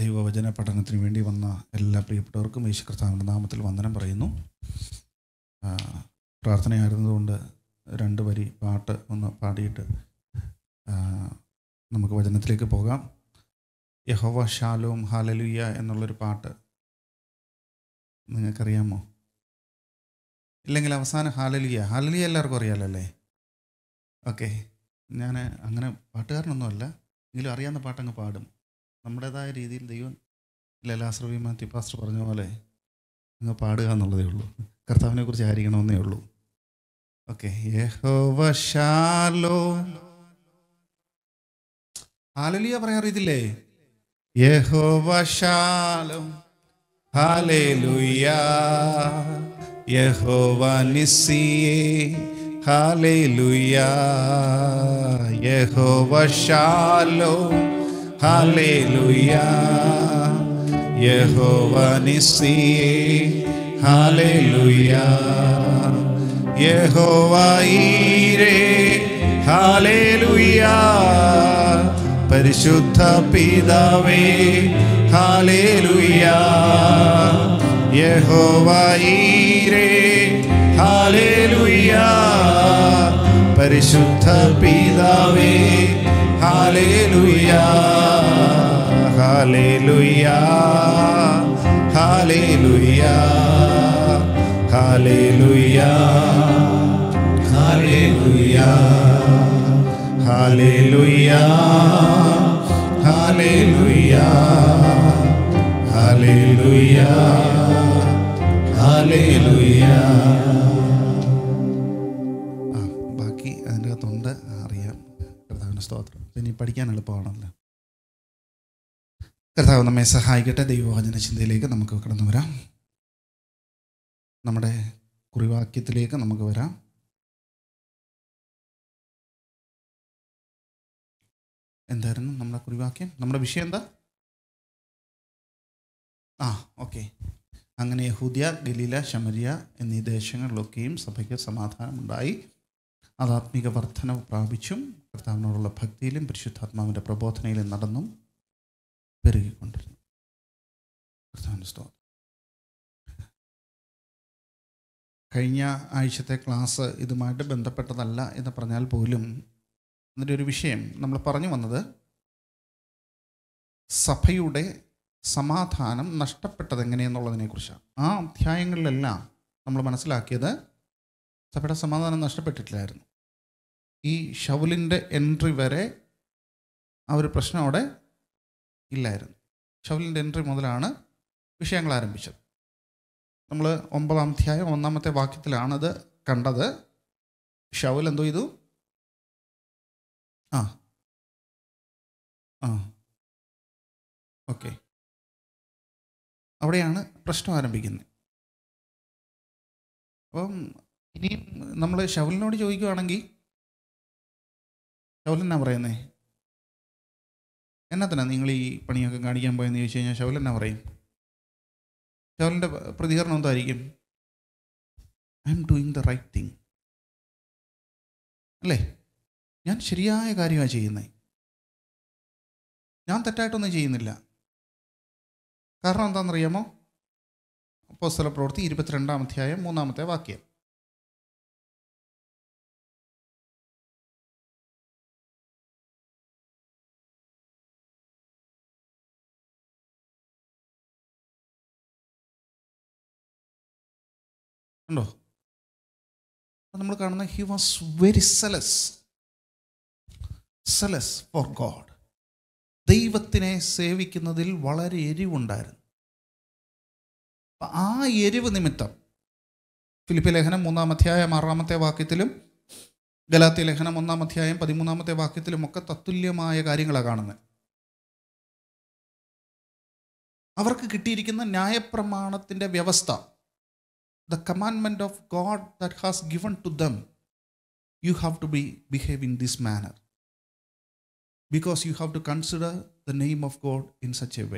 ദൈവവചന പഠനത്തിന് വേണ്ടി വന്ന എല്ലാ പ്രിയപ്പെട്ടവർക്കും യേശു കർത്താവിൻ്റെ നാമത്തിൽ വന്ദനം പറയുന്നു ആ, പ്രാർത്ഥനയായിരുന്നതുകൊണ്ട് രണ്ട് വരി പാട്ട് ഒന്ന് പാടിയിട്ട് ആ, നമുക്ക് വചനത്തിലേക്ക് പോകാം യഹോവ ഷാലോം ഹാലലുയ്യ എന്നുള്ളൊരു പാട്ട് നിങ്ങൾക്കറിയാമോ ഇല്ലെങ്കിൽ അവസാനം ഹാലലിയ ഹാലലിയ എല്ലാവർക്കും അറിയാലോ അല്ലേ ഓക്കെ ഞാൻ അങ്ങനെ പാട്ടുകാരനൊന്നുമല്ല എങ്കിലും അറിയാവുന്ന പാട്ടങ്ങ് പാടും നമ്മുടേതായ രീതിയിൽ ദൈവം ലലാശ്രവി മാത്യു പാസ്റ്റർ പറഞ്ഞ പോലെ അങ്ങ് പാടുക എന്നുള്ളതേ ഉള്ളൂ കർത്താവിനെ കുറിച്ച് ആയിരിക്കണമെന്നേ ഉള്ളൂ ഓക്കെ യഹോവ ഷാലോം ഹാലലിയ പറയാൻ അറിയത്തില്ലേ യഹോവ ഷാലോം ഹാലേലുയ യഹോവ നിസ്സിയേ hallelujah Jehovah shalom hallelujah Jehovah നിസ്സിയേ ഹാലേലുയ യഹോവ ഈരേ ഹാലേലുയ പരിശുദ്ധ പിതാവേ ഹാലേലുയ യഹോവ ഈരേ ഹാലേലുയ പരിശുദ്ധ പിതാവേ hallelujah hallelujah hallelujah hallelujah hallelujah hallelujah hallelujah hallelujah hallelujah ആ ബാക്കി അതിൻ്റെ അകത്തുണ്ട് അറിയാം കർത്താവിന് സ്തോത്രം ഇനി പഠിക്കാൻ എളുപ്പമാണല്ലോ കർത്താവ് നമ്മെ സഹായിക്കട്ടെ ദൈവവചന ചിന്തയിലേക്ക് നമുക്ക് കടന്നു വരാം നമ്മുടെ കുറിവാക്യത്തിലേക്ക് നമുക്ക് വരാം എന്തായിരുന്നു നമ്മുടെ കുറിവാക്യം നമ്മുടെ വിഷയം എന്താ ആ ഓക്കെ അങ്ങനെ യഹൂദ്യ ഗലീല ശമരിയ എന്നീ ദേശങ്ങളിലൊക്കെയും സഭയ്ക്ക് സമാധാനമുണ്ടായി അത് ആത്മീക വർധനവ് പ്രാപിച്ചും കർത്താവിനോടുള്ള ഭക്തിയിലും പരിശുദ്ധാത്മാവിൻ്റെ പ്രബോധനയിലും നടന്നും പെരുകിക്കൊണ്ടിരുന്നു കർത്താവിൻ്റെ സ്തോത്രം കഴിഞ്ഞ ആഴ്ചത്തെ ക്ലാസ് ഇതുമായിട്ട് ബന്ധപ്പെട്ടതല്ല എന്ന് പറഞ്ഞാൽ പോലും അതിൻ്റെ ഒരു വിഷയം നമ്മൾ പറഞ്ഞു വന്നത് സഭയുടെ സമാധാനം നഷ്ടപ്പെട്ടത് എങ്ങനെയെന്നുള്ളതിനെക്കുറിച്ചാണ് ആ അധ്യായങ്ങളിലെല്ലാം നമ്മൾ മനസ്സിലാക്കിയത് സഭയുടെ സമാധാനം നഷ്ടപ്പെട്ടിട്ടില്ലായിരുന്നു ഈ ഷൗലിൻ്റെ എൻട്രി വരെ ആ ഒരു പ്രശ്നം അവിടെ ഇല്ലായിരുന്നു ഷൗലിൻ്റെ എൻട്രി മുതലാണ് വിഷയങ്ങൾ ആരംഭിച്ചത് നമ്മൾ ഒമ്പതാം അധ്യായം ഒന്നാമത്തെ വാക്യത്തിലാണത് കണ്ടത് ഷൗൽ എന്തോ ചെയ്തു ആ ആ ഓക്കെ അവിടെയാണ് പ്രശ്നം ആരംഭിക്കുന്നത് അപ്പം ഇനിയും നമ്മൾ ഷൗലിനോട് ചോദിക്കുവാണെങ്കിൽ ഷൗൽ എന്നാ പറയുന്നേ എന്നത്തിനാ നിങ്ങൾ ഈ പണിയൊക്കെ കാണിക്കാൻ പോയെന്ന് ചോദിച്ചു കഴിഞ്ഞാൽ ഷൗൽ എന്നാ പറയും ഷൗലിൻ്റെ പ്രതികരണം എന്തായിരിക്കും I am doing the right thing അല്ലേ ഞാൻ ശരിയായ കാര്യമാണ് ചെയ്യുന്നത് ഞാൻ തെറ്റായിട്ടൊന്നും ചെയ്യുന്നില്ല കാരണം എന്താണെന്നറിയാമോ അപ്പോസ്തല പ്രവൃത്തി ഇരുപത്തിരണ്ടാം അധ്യായം മൂന്നാമത്തെ വാക്യം ഉണ്ടോ നമ്മൾ കാണുന്ന he was very zealous zealous for God ദൈവത്തിനെ സേവിക്കുന്നതിൽ വളരെ എരിവുണ്ടായിരുന്നു അപ്പൊ ആ എരിവ് നിമിത്തം ഫിലിപ്പി ലേഖനം മൂന്നാം അധ്യായം ആറാമത്തെ വാക്യത്തിലും ഗലാത്തി ലേഖനം ഒന്നാം അധ്യായം പതിമൂന്നാമത്തെ വാക്യത്തിലും ഒക്കെ തത്തുല്യമായ കാര്യങ്ങളാണ് കാണുന്നത് അവർക്ക് കിട്ടിയിരിക്കുന്ന ന്യായപ്രമാണത്തിൻ്റെ വ്യവസ്ഥ the commandment of God that has given to them you have to be behave in this manner because you have to consider the name of God in such a way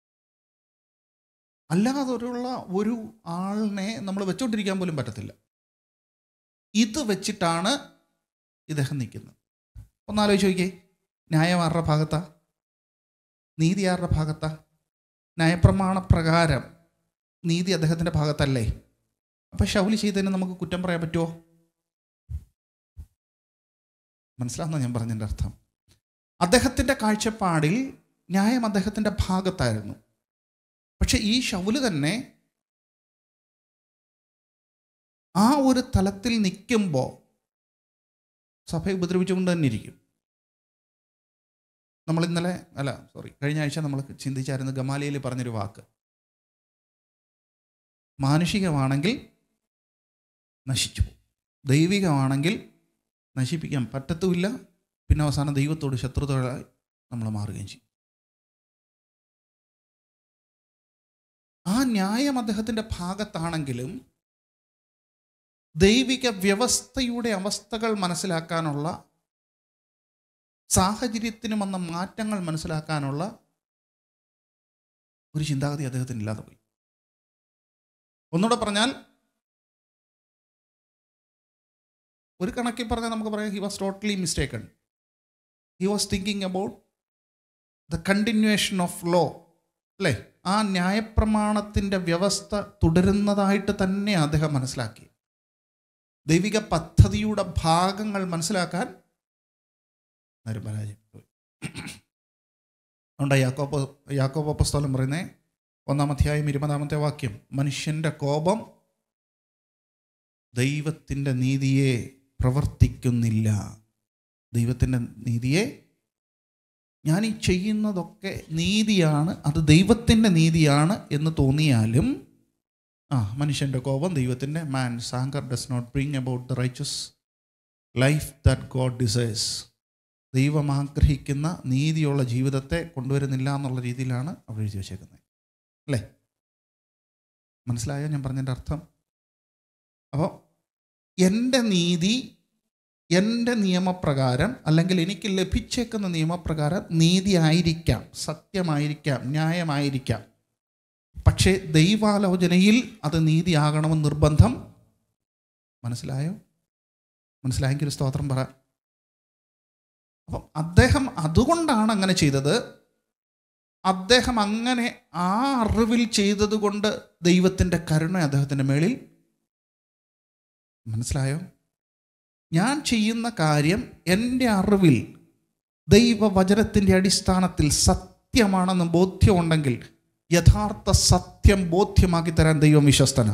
അല്ലാതൊരുള്ള ഒരു ആളിനെ നമ്മൾ വെച്ചോണ്ടിരിക്കാൻ പോലും പറ്റത്തില്ല ഇത് വെച്ചിട്ടാണ് ഇദ്ദേഹം നിൽക്കുന്നത് ഒന്നാലോചിച്ച് നോക്കിയേ ന്യായം ആരുടെ ഭാഗത്താ നീതി ആരുടെ ഭാഗത്താ ന്യായപ്രമാണ പ്രകാരം നീതി അദ്ദേഹത്തിൻ്റെ ഭാഗത്തല്ലേ അപ്പം ഷൗലി ചെയ്തതിന് നമുക്ക് കുറ്റം പറയാൻ പറ്റുമോ മനസ്സിലാവുന്ന ഞാൻ പറഞ്ഞതിൻ്റെ അർത്ഥം അദ്ദേഹത്തിൻ്റെ കാഴ്ചപ്പാടിൽ ന്യായം അദ്ദേഹത്തിൻ്റെ ഭാഗത്തായിരുന്നു പക്ഷെ ഈ ഷൗല് തന്നെ ആ ഒരു തലത്തിൽ നിൽക്കുമ്പോൾ സഭയെ ഉപദ്രവിച്ചുകൊണ്ട് തന്നെ ഇരിക്കും നമ്മൾ ഇന്നലെ അല്ല സോറി കഴിഞ്ഞ ആഴ്ച നമ്മൾ ചിന്തിച്ചായിരുന്നു ഗമാലിയയിൽ പറഞ്ഞൊരു വാക്ക് മാനുഷികമാണെങ്കിൽ നശിച്ചു പോകും ദൈവികമാണെങ്കിൽ നശിപ്പിക്കാൻ പറ്റത്തുമില്ല പിന്നെ അവസാനം ദൈവത്തോട് ശത്രുതകളായി നമ്മൾ മാറുകയും ചെയ്യും ആ ന്യായം അദ്ദേഹത്തിൻ്റെ ഭാഗത്താണെങ്കിലും ദൈവിക വ്യവസ്ഥയുടെ അവസ്ഥകൾ മനസ്സിലാക്കാനുള്ള സാഹചര്യത്തിന് വന്ന മാറ്റങ്ങൾ മനസ്സിലാക്കാനുള്ള ഒരു ചിന്താഗതി അദ്ദേഹത്തിന് ഇല്ലാതെ പോയി ഒന്നുകൂടെ പറഞ്ഞാൽ ഒരു കണക്കിൽ പറഞ്ഞാൽ നമുക്ക് പറയാം he was totally mistaken he was thinking about the continuation of law അല്ലേ ആ ന്യായപ്രമാണത്തിൻ്റെ വ്യവസ്ഥ തുടരുന്നതായിട്ട് തന്നെ അദ്ദേഹം മനസ്സിലാക്കി ദൈവിക പദ്ധതിയുടെ ഭാഗങ്ങൾ മനസ്സിലാക്കാൻ ആരും പരാജയപ്പെട്ടു അതുകൊണ്ട് യാക്കോപ്പ് യാക്കോപ്പ് പുസ്തകം പറയുന്നേ ഒന്നാം അധ്യായം ഇരുപതാമത്തെ വാക്യം മനുഷ്യൻ്റെ കോപം ദൈവത്തിൻ്റെ നീതിയെ പ്രവർത്തിക്കുന്നില്ല ദൈവത്തിൻ്റെ നീതിയെ ഞാൻ ഈ ചെയ്യുന്നതൊക്കെ നീതിയാണ് അത് ദൈവത്തിൻ്റെ നീതിയാണ് എന്ന് തോന്നിയാലും ആ മനുഷ്യൻ്റെ കോപം ദൈവത്തിൻ്റെ man's anger does not bring about the righteous life that God desires ദൈവം ആഗ്രഹിക്കുന്ന നീതിയുള്ള ജീവിതത്തെ കൊണ്ടുവരുന്നില്ല എന്നുള്ള രീതിയിലാണ് അവിടെ എഴുതി വച്ചേക്കുന്നത് അല്ലേ മനസ്സിലായോ ഞാൻ പറഞ്ഞതിൻ്റെ അർത്ഥം അപ്പോൾ എൻ്റെ നീതി എൻ്റെ നിയമപ്രകാരം അല്ലെങ്കിൽ എനിക്ക് ലഭിച്ചേക്കുന്ന നിയമപ്രകാരം നീതി ആയിരിക്കാം സത്യമായിരിക്കാം ന്യായമായിരിക്കാം പക്ഷേ ദൈവാലോചനയിൽ അത് നീതിയാകണമെന്ന് നിർബന്ധം മനസ്സിലായോ മനസ്സിലായെങ്കിൽ ഒരു സ്തോത്രം പറ അപ്പം അദ്ദേഹം അതുകൊണ്ടാണ് അങ്ങനെ ചെയ്തത് അദ്ദേഹം അങ്ങനെ ആ അറിവിൽ ചെയ്തത് കൊണ്ട് ദൈവത്തിൻ്റെ കരുണ അദ്ദേഹത്തിൻ്റെ മേളിൽ മനസ്സിലായോ ഞാൻ ചെയ്യുന്ന കാര്യം എൻ്റെ അറിവിൽ ദൈവവചനത്തിൻ്റെ അടിസ്ഥാനത്തിൽ സത്യമാണെന്ന് ബോധ്യമുണ്ടെങ്കിൽ യഥാർത്ഥ സത്യം ബോധ്യമാക്കി തരാൻ ദൈവം വിശ്വസ്തന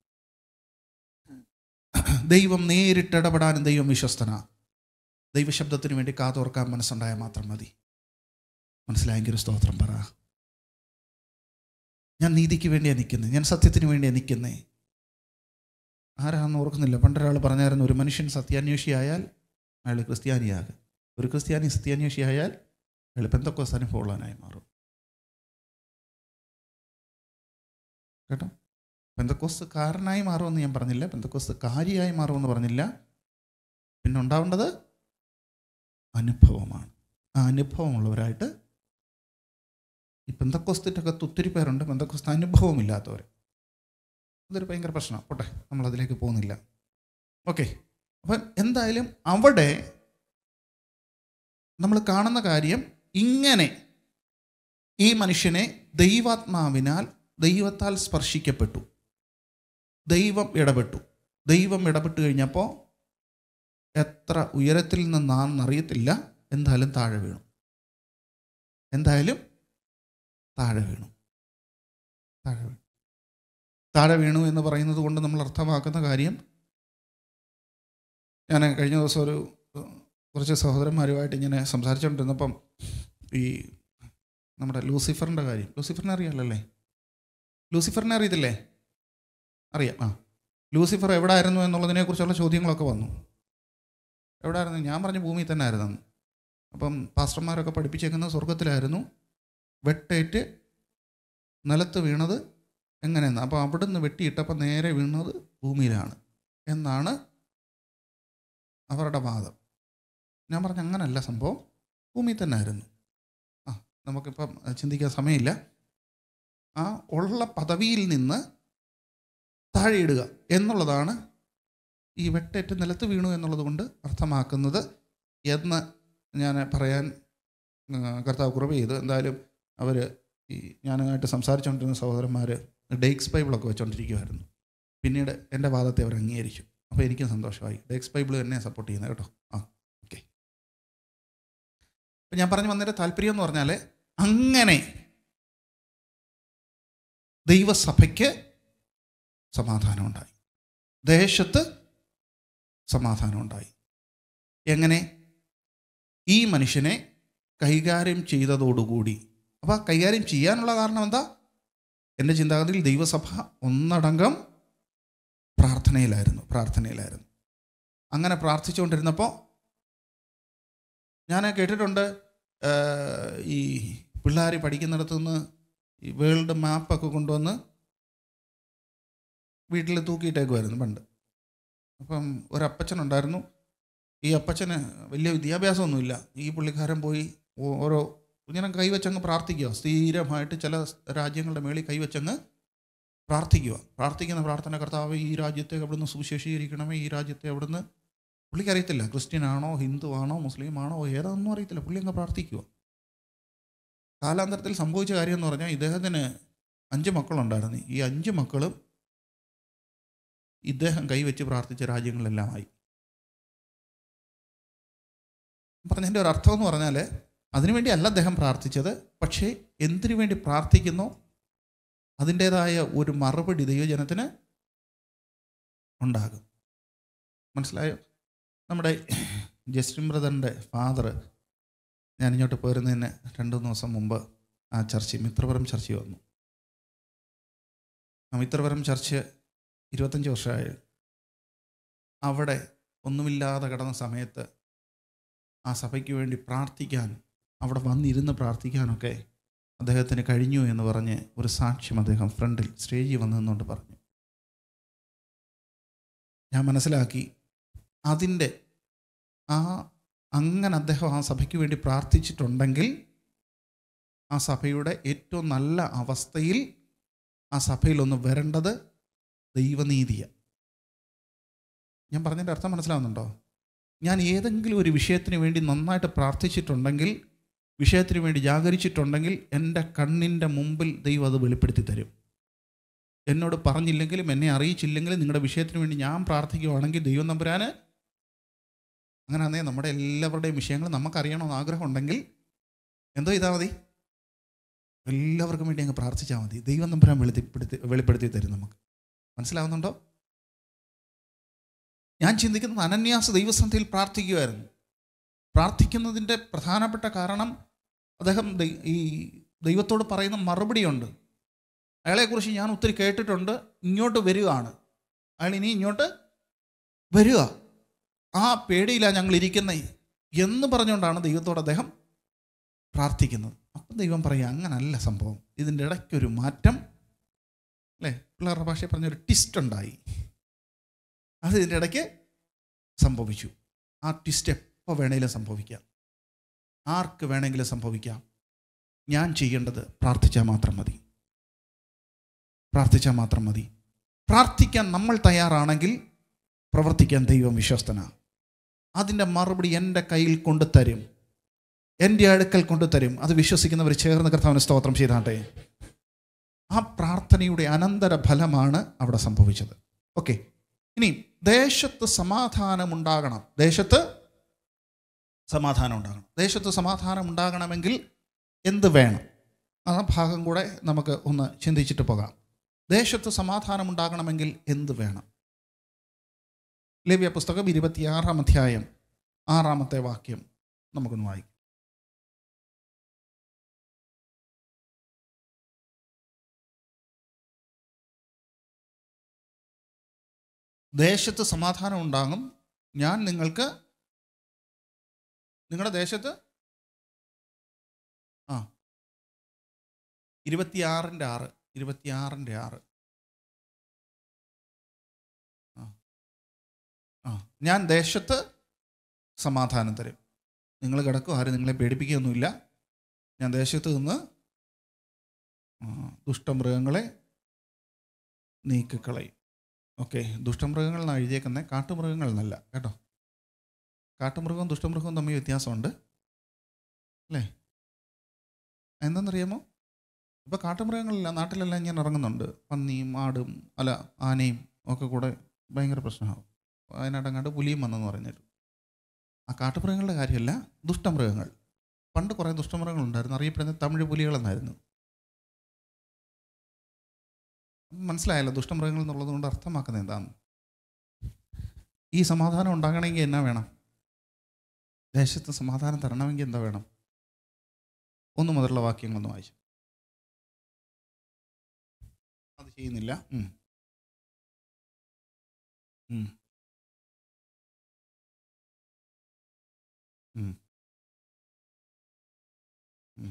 ദൈവം നേരിട്ട് ഇടപെടാനും ദൈവം വിശ്വസ്തന ദൈവശബ്ദത്തിന് വേണ്ടി കാതോർക്കാൻ മനസ്സുണ്ടായാൽ മാത്രം മതി മനസ്സിലായെങ്കിൽ ഒരു സ്തോത്രം പറ ഞാൻ നീതിക്ക് വേണ്ടിയാണ് നിൽക്കുന്നത് ഞാൻ സത്യത്തിന് വേണ്ടിയാണ് നിൽക്കുന്നേ ആരാണെന്ന് ഓർക്കുന്നില്ല പണ്ടൊരാൾ പറഞ്ഞായിരുന്നു ഒരു മനുഷ്യൻ സത്യാന്വേഷിയായാൽ അയാൾ ക്രിസ്ത്യാനിയാകും ഒരു ക്രിസ്ത്യാനി സത്യാന്വേഷിയായാൽ അയാൾ പെന്തക്കോസ് അനുഭവമുള്ളവനായി മാറും കേട്ടോ പെന്തക്കോസ് കാരനായി മാറുമെന്ന് ഞാൻ പറഞ്ഞില്ല പെന്തക്കോസ് കാരിയായി മാറുമെന്ന് പറഞ്ഞില്ല പിന്നെ ഉണ്ടാവേണ്ടത് അനുഭവമാണ് ആ അനുഭവമുള്ളവരായിട്ട് ഈ പെന്തക്കോസ്തിൻ്റെ അകത്ത് ഒത്തിരി പേരുണ്ട് പെന്തക്കോസ്ത് അനുഭവമില്ലാത്തവർ അതൊരു ഭയങ്കര പ്രശ്നമാണ് പോട്ടെ നമ്മൾ അതിലേക്ക് പോകുന്നില്ല ഓക്കെ അപ്പം എന്തായാലും അവിടെ നമ്മൾ കാണുന്ന കാര്യം ഇങ്ങനെ ഈ മനുഷ്യനെ ദൈവാത്മാവിനാൽ ദൈവത്താൽ സ്പർശിക്കപ്പെട്ടു ദൈവം ഇടപെട്ടു ദൈവം ഇടപെട്ട് കഴിഞ്ഞപ്പോൾ എത്ര ഉയരത്തിൽ നിന്നാണെന്നറിയത്തില്ല എന്തായാലും താഴെ വീണു എന്തായാലും താഴെ വീണു താഴെ വീണു താഴെ വീണു എന്ന് പറയുന്നത് കൊണ്ട് നമ്മൾ അർത്ഥമാക്കുന്ന കാര്യം ഞാൻ കഴിഞ്ഞ ദിവസം ഒരു കുറച്ച് സഹോദരന്മാരുമായിട്ട് ഇങ്ങനെ സംസാരിച്ചുകൊണ്ടിരുന്നപ്പം ഈ നമ്മുടെ ലൂസിഫറിൻ്റെ കാര്യം ലൂസിഫറിനെ അറിയാമല്ലേ ലൂസിഫറിനെ അറിയത്തില്ലേ അറിയാം ആ ലൂസിഫർ എവിടെ ആയിരുന്നു എന്നുള്ളതിനെക്കുറിച്ചുള്ള ചോദ്യങ്ങളൊക്കെ വന്നു എവിടെ ആയിരുന്നു ഞാൻ പറഞ്ഞ ഭൂമിയിൽ തന്നെ ആയിരുന്നു അപ്പം പാസ്റ്റർമാരൊക്കെ പഠിപ്പിച്ചേക്കുന്നത് സ്വർഗത്തിലായിരുന്നു വെട്ടേറ്റ് നിലത്ത് വീണത് എങ്ങനെയെന്ന് അപ്പോൾ അവിടുന്ന് വെട്ടിയിട്ടപ്പോൾ നേരെ വീണത് ഭൂമിയിലാണ് എന്നാണ് അവരുടെ വാദം ഞാൻ പറഞ്ഞ അങ്ങനല്ല സംഭവം ഭൂമിയിൽ തന്നെ ആയിരുന്നു ആ നമുക്കിപ്പം ചിന്തിക്കാൻ സമയമില്ല ആ ഉള്ള പദവിയിൽ നിന്ന് താഴെയിടുക എന്നുള്ളതാണ് ഈ വെട്ടേറ്റ് നിലത്ത് വീണു എന്നുള്ളത് കൊണ്ട് അർത്ഥമാക്കുന്നത് എന്ന് ഞാൻ പറയാൻ കർത്താവ് കുറവ് ചെയ്തു എന്തായാലും അവർ ഈ ഞാനുമായിട്ട് സംസാരിച്ചുകൊണ്ടിരുന്ന സഹോദരന്മാർ ഡേക്സ് ബൈബിളൊക്കെ വെച്ചുകൊണ്ടിരിക്കുമായിരുന്നു പിന്നീട് എൻ്റെ വാദത്തെ അവർ അംഗീകരിച്ചു അപ്പോൾ എനിക്കും സന്തോഷമായി ഡേക്സ് ബൈബിൾ തന്നെ സപ്പോർട്ട് ചെയ്യുന്നത് കേട്ടോ ആ ഓക്കെ അപ്പം ഞാൻ പറഞ്ഞു വന്നതിൻ്റെ താല്പര്യം എന്ന് പറഞ്ഞാൽ അങ്ങനെ ദൈവസഭയ്ക്ക് സമാധാനമുണ്ടായി ദേശത്ത് സമാധാനമുണ്ടായി എങ്ങനെ ഈ മനുഷ്യനെ കൈകാര്യം ചെയ്തതോടുകൂടി അപ്പോൾ ആ കൈകാര്യം ചെയ്യാനുള്ള കാരണം എന്താ എൻ്റെ ചിന്താഗതിയിൽ ദൈവസഭ ഒന്നടങ്കം പ്രാർത്ഥനയിലായിരുന്നു പ്രാർത്ഥനയിലായിരുന്നു അങ്ങനെ പ്രാർത്ഥിച്ചുകൊണ്ടിരുന്നപ്പോൾ ഞാൻ കേട്ടിട്ടുണ്ട് ആ, ഈ പിള്ളേർ പഠിക്കുന്നിടത്തു നിന്ന് ഈ വേൾഡ് മാപ്പൊക്കെ കൊണ്ടുവന്ന് വീട്ടിൽ തൂക്കിയിട്ടേക്കുമായിരുന്നു പണ്ട് അപ്പം ഒരപ്പച്ചനുണ്ടായിരുന്നു ഈ അപ്പച്ചന് വലിയ വിദ്യാഭ്യാസമൊന്നുമില്ല ഈ പുള്ളിക്കാരൻ പോയി ഓ- ഓരോ ഇങ്ങനെ കൈവച്ചങ്ങ് പ്രാർത്ഥിക്കുക സ്ഥിരമായിട്ട് ചില രാജ്യങ്ങളുടെ മേളിൽ കൈവച്ചങ്ങ് പ്രാർത്ഥിക്കുക പ്രാർത്ഥിക്കുന്ന പ്രാർത്ഥന കർത്താവ് ഈ രാജ്യത്തെ അവിടുന്ന് സുവിശേഷീകരിക്കണമേ ഈ രാജ്യത്തെ അവിടുന്ന് പുള്ളിക്ക് അറിയത്തില്ല ക്രിസ്ത്യൻ ആണോ ഹിന്ദു ആണോ മുസ്ലിം ആണോ ഏതാണെന്നും അറിയത്തില്ല പുള്ളി അങ്ങ് പ്രാർത്ഥിക്കുക കാലാന്തരത്തിൽ സംഭവിച്ച കാര്യം എന്ന് പറഞ്ഞാൽ ഇദ്ദേഹത്തിന് അഞ്ച് മക്കളുണ്ടായിരുന്നു ഈ അഞ്ച് മക്കളും ഇദ്ദേഹം കൈവച്ച് പ്രാർത്ഥിച്ച രാജ്യങ്ങളിലെല്ലാമായി പറഞ്ഞതിൻ്റെ ഒരു അർത്ഥം എന്ന് പറഞ്ഞാൽ അതിനുവേണ്ടി അല്ല അദ്ദേഹം പ്രാർത്ഥിച്ചത് പക്ഷേ എന്തിനു വേണ്ടി പ്രാർത്ഥിക്കുന്നോ അതിൻ്റേതായ ഒരു മറുപടി ദൈവജനത്തിന് ഉണ്ടാകും മനസ്സിലായോ നമ്മുടെ ജസ്റ്റിൻ ബ്രദറിൻ്റെ ഫാദർ ഞാൻ ഇങ്ങോട്ട് പോരുന്നതിന് രണ്ട് മൂന്ന് ദിവസം മുമ്പ് ആ ചർച്ച മിത്രപുരം ചർച്ച വന്നു ആ മിത്രപുരം ചർച്ച് ഇരുപത്തഞ്ച് വർഷമായി അവിടെ ഒന്നുമില്ലാതെ കിടന്ന സമയത്ത് ആ സഭയ്ക്ക് വേണ്ടി പ്രാർത്ഥിക്കാൻ അവിടെ വന്നിരുന്ന് പ്രാർത്ഥിക്കാനൊക്കെ അദ്ദേഹത്തിന് കഴിഞ്ഞു എന്ന് പറഞ്ഞ് ഒരു സാക്ഷ്യം അദ്ദേഹം ഫ്രണ്ടിൽ സ്റ്റേജിൽ വന്നു നിന്നുകൊണ്ട് പറഞ്ഞു ഞാൻ മനസ്സിലാക്കി അതിൻ്റെ ആ അങ്ങനെ അദ്ദേഹം ആ സഭയ്ക്ക് വേണ്ടി പ്രാർത്ഥിച്ചിട്ടുണ്ടെങ്കിൽ ആ സഭയുടെ ഏറ്റവും നല്ല അവസ്ഥയിൽ ആ സഭയിൽ ഒന്ന് വരേണ്ടത് ദൈവനീതിയാണ് ഞാൻ പറഞ്ഞതിൻ്റെ അർത്ഥം മനസ്സിലാവുന്നുണ്ടോ ഞാൻ ഏതെങ്കിലും ഒരു വിഷയത്തിന് വേണ്ടി നന്നായിട്ട് പ്രാർത്ഥിച്ചിട്ടുണ്ടെങ്കിൽ വിഷയത്തിന് വേണ്ടി ജാഗരിച്ചിട്ടുണ്ടെങ്കിൽ എൻ്റെ കണ്ണിൻ്റെ മുമ്പിൽ ദൈവം അത് വെളിപ്പെടുത്തി തരും എന്നോട് പറഞ്ഞില്ലെങ്കിലും എന്നെ അറിയിച്ചില്ലെങ്കിലും നിങ്ങളുടെ വിഷയത്തിന് വേണ്ടി ഞാൻ പ്രാർത്ഥിക്കുവാണെങ്കിൽ ദൈവം നമ്പുരാന് അങ്ങനെ അന്നേ നമ്മുടെ എല്ലാവരുടെയും വിഷയങ്ങൾ നമുക്കറിയണമെന്ന് ആഗ്രഹം ഉണ്ടെങ്കിൽ എന്തോ ചെയ്താൽ മതി എല്ലാവർക്കും വേണ്ടി അങ്ങ് പ്രാർത്ഥിച്ചാൽ മതി ദൈവം നമ്പുരാൻ വെളിപ്പെടുത്തി വെളിപ്പെടുത്തി തരും നമുക്ക് മനസ്സിലാവുന്നുണ്ടോ ഞാൻ ചിന്തിക്കുന്നത് അനന്യാസ് ദൈവസന്ധിയിൽ പ്രാർത്ഥിക്കുമായിരുന്നു പ്രാർത്ഥിക്കുന്നതിൻ്റെ പ്രധാനപ്പെട്ട കാരണം അദ്ദേഹം ദൈ- ഈ ദൈവത്തോട് പറയുന്ന മറുപടിയുണ്ട് അയാളെക്കുറിച്ച് ഞാൻ ഒത്തിരി കേട്ടിട്ടുണ്ട് ഇങ്ങോട്ട് വരികയാണ് അയാൾ ഇനി ഇങ്ങോട്ട് വരിക ആ പേടിയിലാണ് ഞങ്ങൾ ഇരിക്കുന്നത് എന്ന് പറഞ്ഞുകൊണ്ടാണ് ദൈവത്തോട് അദ്ദേഹം പ്രാർത്ഥിക്കുന്നത് അപ്പം ദൈവം പറയുക അങ്ങനല്ല സംഭവം ഇതിൻ്റെ ഇടയ്ക്കൊരു മാറ്റം അല്ലേ പിള്ളേരുടെ ഭാഷയിൽ പറഞ്ഞൊരു ട്വിസ്റ്റ് ഉണ്ടായി അത് ഇതിൻ്റെ ഇടയ്ക്ക് സംഭവിച്ചു ആ ട്വിസ്റ്റ് എപ്പോൾ വേണമെങ്കിലും സംഭവിക്കാം ആർക്ക് വേണമെങ്കിലും സംഭവിക്കാം ഞാൻ ചെയ്യേണ്ടത് പ്രാർത്ഥിച്ചാൽ മാത്രം മതി പ്രാർത്ഥിച്ചാൽ മാത്രം മതി പ്രാർത്ഥിക്കാൻ നമ്മൾ തയ്യാറാണെങ്കിൽ പ്രവർത്തിക്കാൻ ദൈവം വിശ്വസ്തനാണ് അതിൻ്റെ മറുപടി എൻ്റെ കയ്യിൽ കൊണ്ടുതരും എൻ്റെ അടുക്കൽ കൊണ്ടുതരും അത് വിശ്വസിക്കുന്നവർ ചേർന്ന് കർത്താവിന് സ്തോത്രം ചെയ്താട്ടെ ആ പ്രാർത്ഥനയുടെ അനന്തര ഫലമാണ് അവിടെ സംഭവിച്ചത് ഓക്കെ ഇനി ദേശത്ത് സമാധാനം ഉണ്ടാകണം ദേശത്ത് സമാധാനം ഉണ്ടാകണം ദേശത്ത് സമാധാനം ഉണ്ടാകണമെങ്കിൽ എന്ത് വേണം ആ ഭാഗം കൂടെ നമുക്ക് ഒന്ന് ചിന്തിച്ചിട്ട് പോകാം ദേശത്ത് സമാധാനം ഉണ്ടാകണമെങ്കിൽ എന്ത് വേണം ലേവ്യ പുസ്തകം ഇരുപത്തിയാറാം അധ്യായം ആറാമത്തെ വാക്യം നമുക്കൊന്ന് വായിക്കാം ദേശത്ത് സമാധാനം ഉണ്ടാകും ഞാൻ നിങ്ങൾക്ക് നിങ്ങളുടെ ദേശത്ത് ആ ഇരുപത്തിയാറിൻ്റെ ആറ് ഇരുപത്തിയാറിൻ്റെ ആറ് ആ ആ ഞാൻ ദേശത്ത് സമാധാനം തരും നിങ്ങൾ കിടക്കും ആരും നിങ്ങളെ പേടിപ്പിക്കുകയൊന്നുമില്ല ഞാൻ ദേശത്ത് നിന്ന് ആ, ദുഷ്ടമൃഗങ്ങളെ നീക്കിക്കളയും ഓക്കെ ദുഷ്ടമൃഗങ്ങൾ എന്നാണ് എഴുതിയേക്കുന്നത് കാട്ടുമൃഗങ്ങൾ എന്നല്ല കേട്ടോ കാട്ടുമൃഗവും ദുഷ്ടമൃഗവും തമ്മിൽ വ്യത്യാസമുണ്ട് അല്ലേ എന്താണെന്നറിയാമോ ഇപ്പോൾ കാട്ടുമൃഗങ്ങളെല്ലാം നാട്ടിലെല്ലാം ഇങ്ങനെ ഇറങ്ങുന്നുണ്ട് പന്നിയും ആടും അല്ല ആനയും ഒക്കെ കൂടെ ഭയങ്കര പ്രശ്നമാകും വയനാടങ്ങാണ്ട് പുലിയും വന്നെന്ന് പറഞ്ഞിട്ട് ആ കാട്ടുമൃഗങ്ങളുടെ കാര്യമല്ല ദുഷ്ടമൃഗങ്ങൾ പണ്ട് കുറേ ദുഷ്ടമൃഗങ്ങളുണ്ടായിരുന്നു അറിയപ്പെടുന്നത് തമിഴ് പുലികളെന്നായിരുന്നു മനസ്സിലായല്ലോ ദുഷ്ടമൃഗങ്ങൾ എന്നുള്ളത് കൊണ്ട് അർത്ഥമാക്കുന്നത് എന്താണ് ഈ സമാധാനം ഉണ്ടാകണമെങ്കിൽ എന്നാ വേണം ദേശത്ത് സമാധാനം തരണമെങ്കിൽ എന്താ വേണം ഒന്ന് മുതലുള്ള വാക്യങ്ങളൊന്ന് വായിച്ചു അത് ചെയ്യുന്നില്ല ഉം. ഉം. ഉം. ഉം.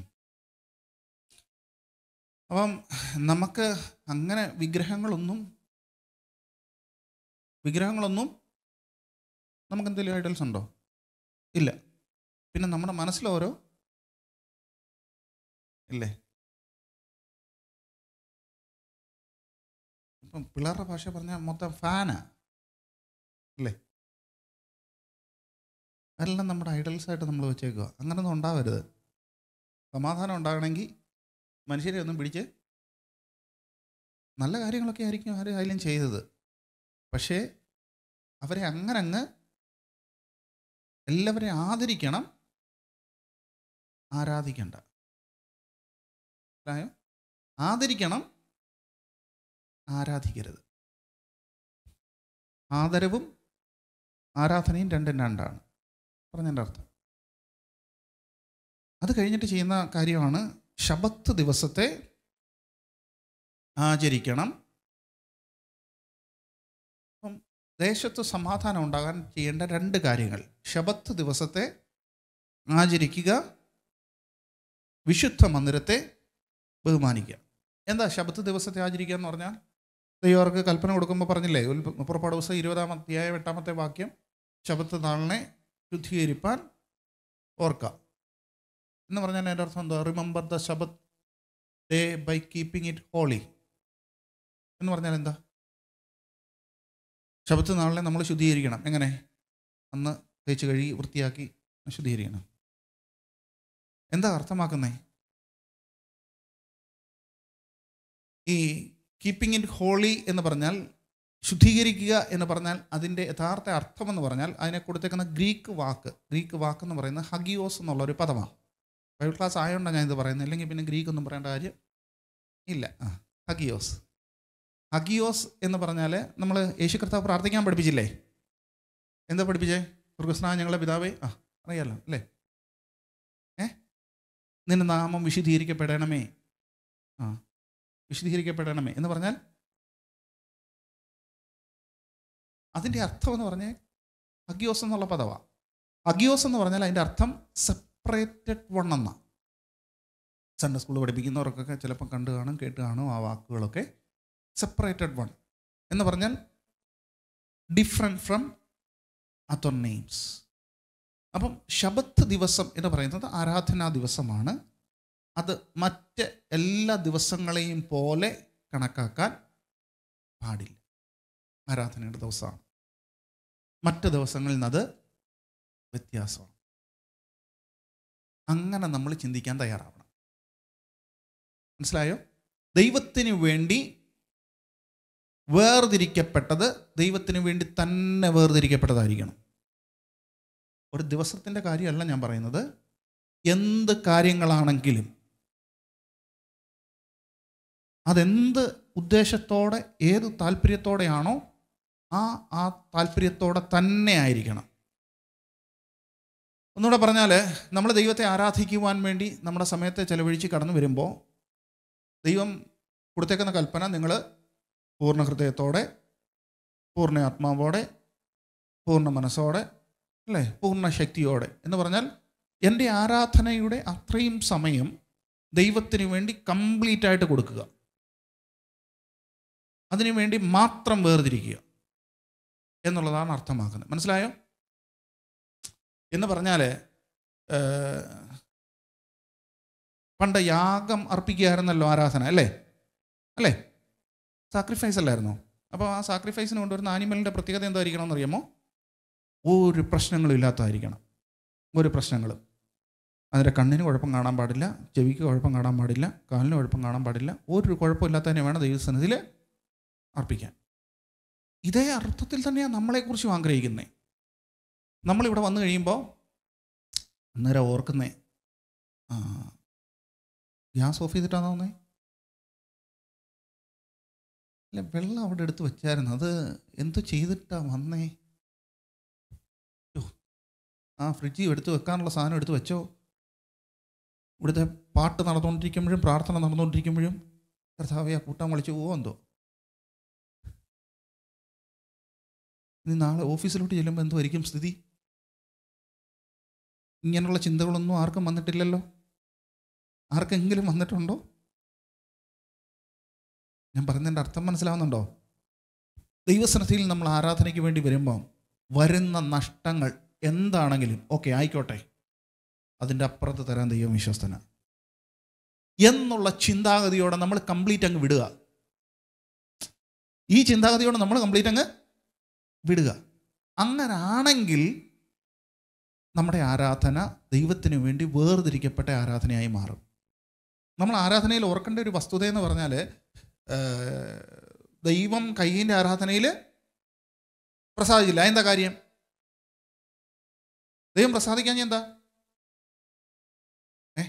അപ്പം നമുക്ക് അങ്ങനെ വിഗ്രഹങ്ങളൊന്നും വിഗ്രഹങ്ങളൊന്നും നമുക്ക് എന്തെങ്കിലും ഐഡൽസ് ഉണ്ടോ ഇല്ല പിന്നെ നമ്മുടെ മനസ്സിലോരോ ഇല്ലേ ഇപ്പം പിള്ളേരുടെ ഭാഷ പറഞ്ഞാൽ മൊത്തം ഫാനാ അല്ലേ അതെല്ലാം നമ്മുടെ ഐഡൽസായിട്ട് നമ്മൾ വെച്ചേക്കുക അങ്ങനൊന്നും ഉണ്ടാവരുത് സമാധാനം ഉണ്ടാകണമെങ്കിൽ മനുഷ്യരെ ഒന്നും പിടിച്ച് നല്ല കാര്യങ്ങളൊക്കെ ആയിരിക്കും ആരും ആയാലും ചെയ്തത് പക്ഷേ അവരെ അങ്ങനെ അങ്ങ് എല്ലാവരെയും ആദരിക്കണം ആരാധിക്കണ്ട മനസ്സിലായോ ആദരിക്കണം ആരാധിക്കരുത് ആദരവും ആരാധനയും രണ്ടും രണ്ടാണ് പറഞ്ഞതിൻ്റെ അർത്ഥം അത് കഴിഞ്ഞിട്ട് ചെയ്യുന്ന കാര്യമാണ് ശബത്ത് ദിവസത്തെ ആചരിക്കണം അപ്പം ദേശത്ത് സമാധാനം ഉണ്ടാകാൻ ചെയ്യേണ്ട രണ്ട് കാര്യങ്ങൾ ശബത്ത് ദിവസത്തെ ആചരിക്കുക വിശുദ്ധ മന്ദിരത്തെ ബഹുമാനിക്കുക എന്താ ശബത്ത് ദിവസത്തെ ആചരിക്കുക എന്ന് പറഞ്ഞാൽ ദൈവർക്ക് കൽപ്പന കൊടുക്കുമ്പോൾ പറഞ്ഞില്ലേ ഉൽപ്പ- പുറപ്പാട് ദിവസം ഇരുപതാം അധ്യായം എട്ടാമത്തെ വാക്യം ശബത്ത് നാളിനെ ശുദ്ധീകരിപ്പാൻ ഓർക്കുക എന്ന് പറഞ്ഞാൽ എൻ്റെ അർത്ഥം എന്താ remember the Sabbath day by keeping it holy എന്ന് പറഞ്ഞാൽ എന്താ ശബത്ത് നാളിനെ നമ്മൾ ശുദ്ധീകരിക്കണം എങ്ങനെ അന്ന് തേച്ച് കഴുകി വൃത്തിയാക്കി ശുദ്ധീകരിക്കണം എന്താ അർത്ഥമാക്കുന്നേ ഈ കീപ്പിംഗ് ഇറ്റ് ഹോളി എന്ന് പറഞ്ഞാൽ ശുദ്ധീകരിക്കുക എന്ന് പറഞ്ഞാൽ അതിൻ്റെ യഥാർത്ഥ അർത്ഥമെന്ന് പറഞ്ഞാൽ അതിനെ കൊടുത്തേക്കുന്ന ഗ്രീക്ക് വാക്ക് ഗ്രീക്ക് വാക്ക് എന്ന് പറയുന്നത് ഹഗിയോസ് എന്നുള്ള ഒരു പദമാണ് ബൈബിൾ ക്ലാസ് ആയതുകൊണ്ടാണ് ഞാൻ ഇത് പറയുന്നത് അല്ലെങ്കിൽ പിന്നെ ഗ്രീക്ക് ഒന്നും പറയേണ്ട കാര്യം ഇല്ല ആ ഹഗിയോസ് ഹഗിയോസ് എന്ന് പറഞ്ഞാൽ നമ്മൾ യേശു കർത്താവ് പ്രാർത്ഥിക്കാൻ പഠിപ്പിച്ചില്ലേ എന്താ പഠിപ്പിച്ചേ സ്വർഗസ്നാ ഞങ്ങളെ പിതാവേ ആ അറിയാലോ അല്ലേ ഏ നിന്റെ നാമം വിശുദ്ധീകരിക്കപ്പെടണമേ ആ വിശുദ്ധീകരിക്കപ്പെടണമേ എന്ന് പറഞ്ഞാൽ അതിൻ്റെ അർത്ഥം എന്ന് പറഞ്ഞാൽ അഗ്യോസ് എന്നുള്ള പദമാണ് അഗ്യോസ് എന്ന് പറഞ്ഞാൽ അതിൻ്റെ അർത്ഥം സെപ്പറേറ്റഡ് വൺ എന്ന സൺഡേ സ്കൂൾ പഠിപ്പിക്കുന്നവർക്കൊക്കെ ചിലപ്പോൾ കണ്ടു കാണും കേട്ട് കാണും ആ വാക്കുകളൊക്കെ സെപ്പറേറ്റഡ് വൺ എന്ന് പറഞ്ഞാൽ ഡിഫറെൻറ്റ് ഫ്രം അതർ നെയിംസ് അപ്പം ശബത്ത് ദിവസം എന്ന് പറയുന്നത് ആരാധനാ ദിവസമാണ് അത് മറ്റ് എല്ലാ ദിവസങ്ങളെയും പോലെ കണക്കാക്കാൻ പാടില്ല ആരാധനയുടെ ദിവസമാണ് മറ്റ് ദിവസങ്ങളിൽ നിന്നത് വ്യത്യാസമാണ് അങ്ങനെ നമ്മൾ ചിന്തിക്കാൻ തയ്യാറാവണം മനസ്സിലായോ ദൈവത്തിന് വേണ്ടി വേർതിരിക്കപ്പെട്ടത് ദൈവത്തിന് വേണ്ടി തന്നെ വേർതിരിക്കപ്പെട്ടതായിരിക്കണം ഒരു ദിവസത്തിൻ്റെ കാര്യമല്ല ഞാൻ പറയുന്നത് എന്ത് കാര്യങ്ങളാണെങ്കിലും അതെന്ത് ഉദ്ദേശത്തോടെ ഏത് താല്പര്യത്തോടെയാണോ ആ ആ താല്പര്യത്തോടെ തന്നെ ആയിരിക്കണം ഒന്നുകൂടെ പറഞ്ഞാൽ നമ്മൾ ദൈവത്തെ ആരാധിക്കുവാൻ വേണ്ടി നമ്മുടെ സമയത്തെ ചെലവഴിച്ച് കടന്നു വരുമ്പോൾ ദൈവം കൊടുത്തേക്കുന്ന കൽപ്പന നിങ്ങൾ പൂർണ്ണ ഹൃദയത്തോടെ പൂർണ്ണ ആത്മാവോടെ പൂർണ്ണ മനസ്സോടെ അല്ലേ പൂർണ്ണ ശക്തിയോടെ എന്ന് പറഞ്ഞാൽ എൻ്റെ ആരാധനയുടെ അത്രയും സമയം ദൈവത്തിന് വേണ്ടി കംപ്ലീറ്റ് ആയിട്ട് കൊടുക്കുക അതിനു വേണ്ടി മാത്രം വേർതിരിക്കുക എന്നുള്ളതാണ് അർത്ഥമാക്കുന്നത് മനസ്സിലായോ എന്ന് പറഞ്ഞാൽ പണ്ട് യാഗം അർപ്പിക്കുകയായിരുന്നല്ലോ ആരാധന അല്ലേ അല്ലേ സാക്രിഫൈസ് അല്ലായിരുന്നോ അപ്പോൾ ആ സാക്രിഫൈസിന് കൊണ്ടുവരുന്ന ആനിമലിൻ്റെ പ്രത്യേകത എന്തായിരിക്കണം എന്നറിയാമോ ഒരു പ്രശ്നങ്ങളും ഇല്ലാത്തതായിരിക്കണം ഒരു പ്രശ്നങ്ങളും അതിൻ്റെ കണ്ണിന് കുഴപ്പം കാണാൻ പാടില്ല ചെവിക്ക് കുഴപ്പം കാണാൻ പാടില്ല കാലിന് കുഴപ്പം കാണാൻ പാടില്ല ഒരു കുഴപ്പമില്ലാത്തതിനെ വേണം ദൈവസന്നിധിയിൽ അർപ്പിക്കാൻ ഇതേ അർത്ഥത്തിൽ തന്നെയാണ് നമ്മളെക്കുറിച്ചും ആഗ്രഹിക്കുന്നത് നമ്മളിവിടെ വന്നു കഴിയുമ്പോൾ അന്നേരം ഓർക്കുന്നേ ആ ഗ്യാസ് ഓഫ് ചെയ്തിട്ടാണോ വന്നേ അല്ല വെള്ളം അവിടെ എടുത്ത് വെച്ചായിരുന്നു അത് എന്തു ചെയ്തിട്ടാ വന്നേ യ്യോ, ആ ഫ്രിഡ്ജിൽ എടുത്ത് വെക്കാനുള്ള സാധനം എടുത്ത് വെച്ചോ ഇവിടുത്തെ പാട്ട് നടന്നുകൊണ്ടിരിക്കുമ്പോഴും പ്രാർത്ഥന നടന്നുകൊണ്ടിരിക്കുമ്പോഴും കർത്താവെ ആ കൂട്ടാൻ വിളിച്ച് പോവോ എന്തോ ഇനി നാളെ ഓഫീസിലോട്ട് ചെല്ലുമ്പോൾ എന്തോ ആയിരിക്കും സ്ഥിതി ഇങ്ങനെയുള്ള ചിന്തകളൊന്നും ആർക്കും വന്നിട്ടില്ലല്ലോ ആർക്കെങ്കിലും വന്നിട്ടുണ്ടോ ഞാൻ പറഞ്ഞതിൻ്റെ അർത്ഥം മനസ്സിലാവുന്നുണ്ടോ ദൈവസന്നിധിയിൽ നമ്മൾ ആരാധനയ്ക്ക് വേണ്ടി വരുമ്പോൾ വരുന്ന നഷ്ടങ്ങൾ എന്താണെങ്കിലും ഓക്കെ ആയിക്കോട്ടെ അതിൻ്റെ അപ്പുറത്ത് തരാൻ ദൈവം വിശ്വസ്തന എന്നുള്ള ചിന്താഗതിയോടെ നമ്മൾ കംപ്ലീറ്റ് അങ്ങ് വിടുക ഈ ചിന്താഗതിയോടെ നമ്മൾ കംപ്ലീറ്റ് അങ്ങ് വിടുക അങ്ങനാണെങ്കിൽ നമ്മുടെ ആരാധന ദൈവത്തിന് വേണ്ടി വേർതിരിക്കപ്പെട്ട ആരാധനയായി മാറും നമ്മൾ ആരാധനയിൽ ഓർക്കേണ്ട ഒരു വസ്തുത എന്ന് പറഞ്ഞാൽ ഏഹ്, ദൈവം കയ്യിൻ്റെ ആരാധനയിൽ പ്രസാദിച്ചില്ല എന്താ കാര്യം ദൈവം പ്രസാദിക്കാൻ എന്താ ഏ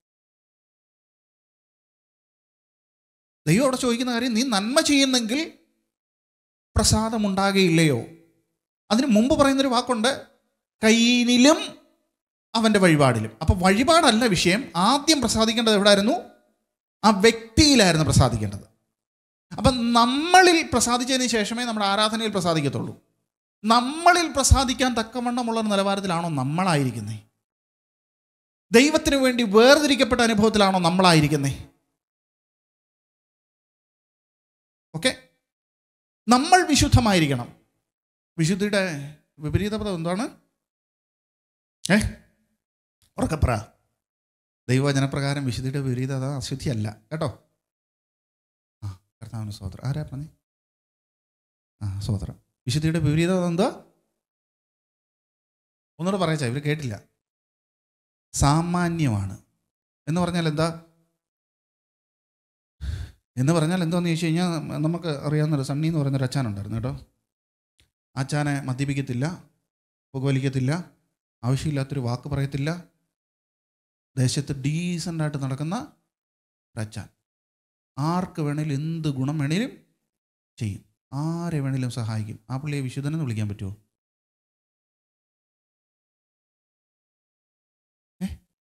ദൈവം അവിടെ ചോദിക്കുന്ന കാര്യം നീ നന്മ ചെയ്യുന്നെങ്കിൽ പ്രസാദമുണ്ടാകുകയില്ലയോ അതിന് മുമ്പ് പറയുന്നൊരു വാക്കുണ്ട് കയ്യിനിലും അവൻ്റെ വഴിപാടിലും അപ്പൊ വഴിപാടല്ല വിഷയം ആദ്യം പ്രസാദിക്കേണ്ടത് എവിടായിരുന്നു ആ വ്യക്തിയിലായിരുന്നു പ്രസാദിക്കേണ്ടത് അപ്പം നമ്മളിൽ പ്രസാദിച്ചതിന് ശേഷമേ നമ്മുടെ ആരാധനയിൽ പ്രസാദിക്കത്തുള്ളൂ നമ്മളിൽ പ്രസാദിക്കാൻ തക്കവണ്ണമുള്ള ഒരു നിലവാരത്തിലാണോ നമ്മളായിരിക്കുന്നത് ദൈവത്തിന് വേണ്ടി വേർതിരിക്കപ്പെട്ട അനുഭവത്തിലാണോ നമ്മളായിരിക്കുന്നത് ഓക്കെ നമ്മൾ വിശുദ്ധമായിരിക്കണം വിശുദ്ധിയുടെ വിപരീത പദം എന്താണ് ഏ ഉറക്കപ്പറ ദൈവവചനപ്രകാരം വിശുദ്ധിയുടെ വിപരീത അത് അശുദ്ധിയല്ല കേട്ടോ ആ കർത്താവിന് സോദരം ആരാ പറഞ്ഞേ ആ സോദരം വിശുദ്ധിയുടെ വിപരീത പദം എന്താ ഒന്നുകൂടെ പറയച്ചാ ഇവർ കേട്ടില്ല സാമാന്യമാണ് എന്ന് പറഞ്ഞാൽ എന്താ എന്ന് പറഞ്ഞാൽ എന്താണെന്ന് ചോദിച്ചു കഴിഞ്ഞാൽ നമുക്ക് അറിയാവുന്നൊരു സണ്ണി എന്ന് പറയുന്നൊരു അച്ചാനുണ്ടായിരുന്നു കേട്ടോ ആ അച്ചാനെ മദ്യപിക്കത്തില്ല പുകവലിക്കത്തില്ല ആവശ്യമില്ലാത്തൊരു വാക്ക് പറയത്തില്ല ദേശത്ത് ഡീസൻ്റായിട്ട് നടക്കുന്ന ഒരു അച്ചാൻ ആർക്ക് വേണേലും എന്ത് ഗുണം വേണേലും ചെയ്യും ആരെ വേണേലും സഹായിക്കും ആ പുള്ളിയെ വിശുദ്ധനെന്ന് വിളിക്കാൻ പറ്റുമോ ഏ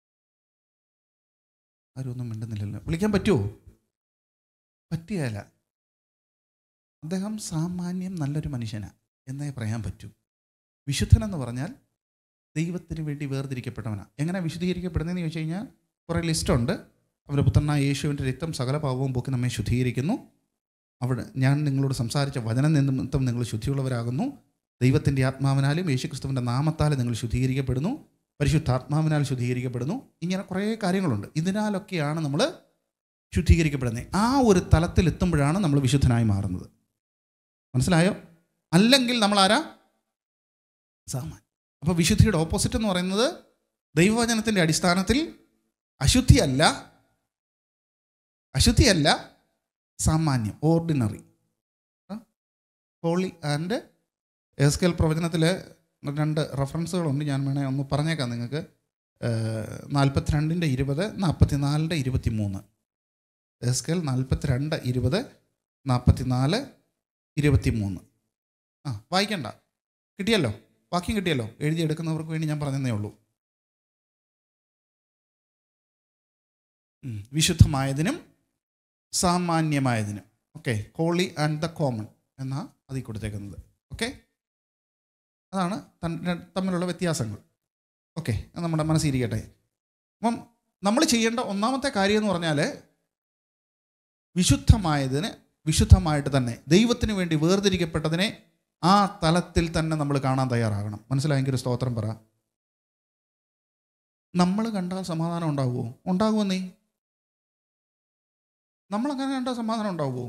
ആരും ഒന്നും മിണ്ടുന്നില്ലല്ലോ വിളിക്കാൻ പറ്റുമോ പറ്റിയല്ല അദ്ദേഹം സാമാന്യം നല്ലൊരു മനുഷ്യനാണ് എന്നേ പറയാൻ പറ്റൂ വിശുദ്ധനെന്ന് പറഞ്ഞാൽ ദൈവത്തിന് വേണ്ടി വേർതിരിക്കപ്പെട്ടവനാണ് എങ്ങനെ വിശുദ്ധീകരിക്കപ്പെടുന്നതെന്ന് ചോദിച്ചു കഴിഞ്ഞാൽ കുറേ ലിസ്റ്റുണ്ട് അവരുടെ പുത്രനായ യേശുവിൻ്റെ രക്തം സകല പാവവും പോക്കി നമ്മെ ശുദ്ധീകരിക്കുന്നു അവിടെ ഞാൻ നിങ്ങളോട് സംസാരിച്ച വചനം നിമിത്തം നിങ്ങൾ ശുദ്ധിയുള്ളവരാകുന്നു ദൈവത്തിൻ്റെ ആത്മാവിനാലും യേശുക്രിസ്തുവിൻ്റെ നാമത്താലും നിങ്ങൾ ശുദ്ധീകരിക്കപ്പെടുന്നു പരിശുദ്ധാത്മാവിനാൽ ശുദ്ധീകരിക്കപ്പെടുന്നു ഇങ്ങനെ കുറേ കാര്യങ്ങളുണ്ട് ഇതിനാലൊക്കെയാണ് നമ്മൾ ശുദ്ധീകരിക്കപ്പെടുന്നത് ആ ഒരു തലത്തിൽ എത്തുമ്പോഴാണ് നമ്മൾ വിശുദ്ധനായി മാറുന്നത് മനസ്സിലായോ അല്ലെങ്കിൽ നമ്മൾ ആരാ സാമാൻ അപ്പോൾ വിശുദ്ധിയുടെ ഓപ്പോസിറ്റ് എന്ന് പറയുന്നത് ദൈവവചനത്തിൻ്റെ അടിസ്ഥാനത്തിൽ അശുദ്ധിയല്ല അശുദ്ധിയല്ല സാമാന്യം ഓർഡിനറി ഹോളി ആൻഡ് എസ്കെൽ പ്രവചനത്തിൽ രണ്ട് റെഫറൻസുകളുണ്ട് ഞാൻ വേണേ ഒന്ന് പറഞ്ഞേക്കാം നിങ്ങൾക്ക് നാൽപ്പത്തിരണ്ടിൻ്റെ ഇരുപത് നാൽപ്പത്തിനാലിൻ്റെ ഇരുപത്തി മൂന്ന് എസ്കെൽ നാൽപ്പത്തിരണ്ട് ഇരുപത് നാൽപ്പത്തിനാല് ഇരുപത്തി മൂന്ന് ആ വായിക്കണ്ട കിട്ടിയല്ലോ വാക്യം കിട്ടിയല്ലോ എഴുതിയെടുക്കുന്നവർക്ക് വേണ്ടി ഞാൻ പറഞ്ഞതേ ഉള്ളൂ ഉം. വിശുദ്ധമായതിനും സാമാന്യമായതിനും okay holy and the common എന്നാ അതിൽ കൊടുത്തേക്കുന്നത് ഓക്കെ അതാണ് തൻ- തമ്മിലുള്ള വ്യത്യാസങ്ങൾ ഓക്കെ അത് നമ്മുടെ മനസ്സിരിക്കട്ടെ അപ്പം നമ്മൾ ചെയ്യേണ്ട ഒന്നാമത്തെ കാര്യം എന്ന് പറഞ്ഞാൽ വിശുദ്ധമായതിന് വിശുദ്ധമായിട്ട് തന്നെ ദൈവത്തിന് വേണ്ടി വേർതിരിക്കപ്പെട്ടതിനെ ആ തലത്തിൽ തന്നെ നമ്മൾ കാണാൻ തയ്യാറാകണം മനസ്സിലായെങ്കിൽ ഒരു സ്തോത്രം പറ നമ്മൾ കണ്ടാൽ സമാധാനം ഉണ്ടാവുമോ ഉണ്ടാകുമോ നീ നമ്മളങ്ങനെ കണ്ടാൽ സമാധാനം ഉണ്ടാവുമോ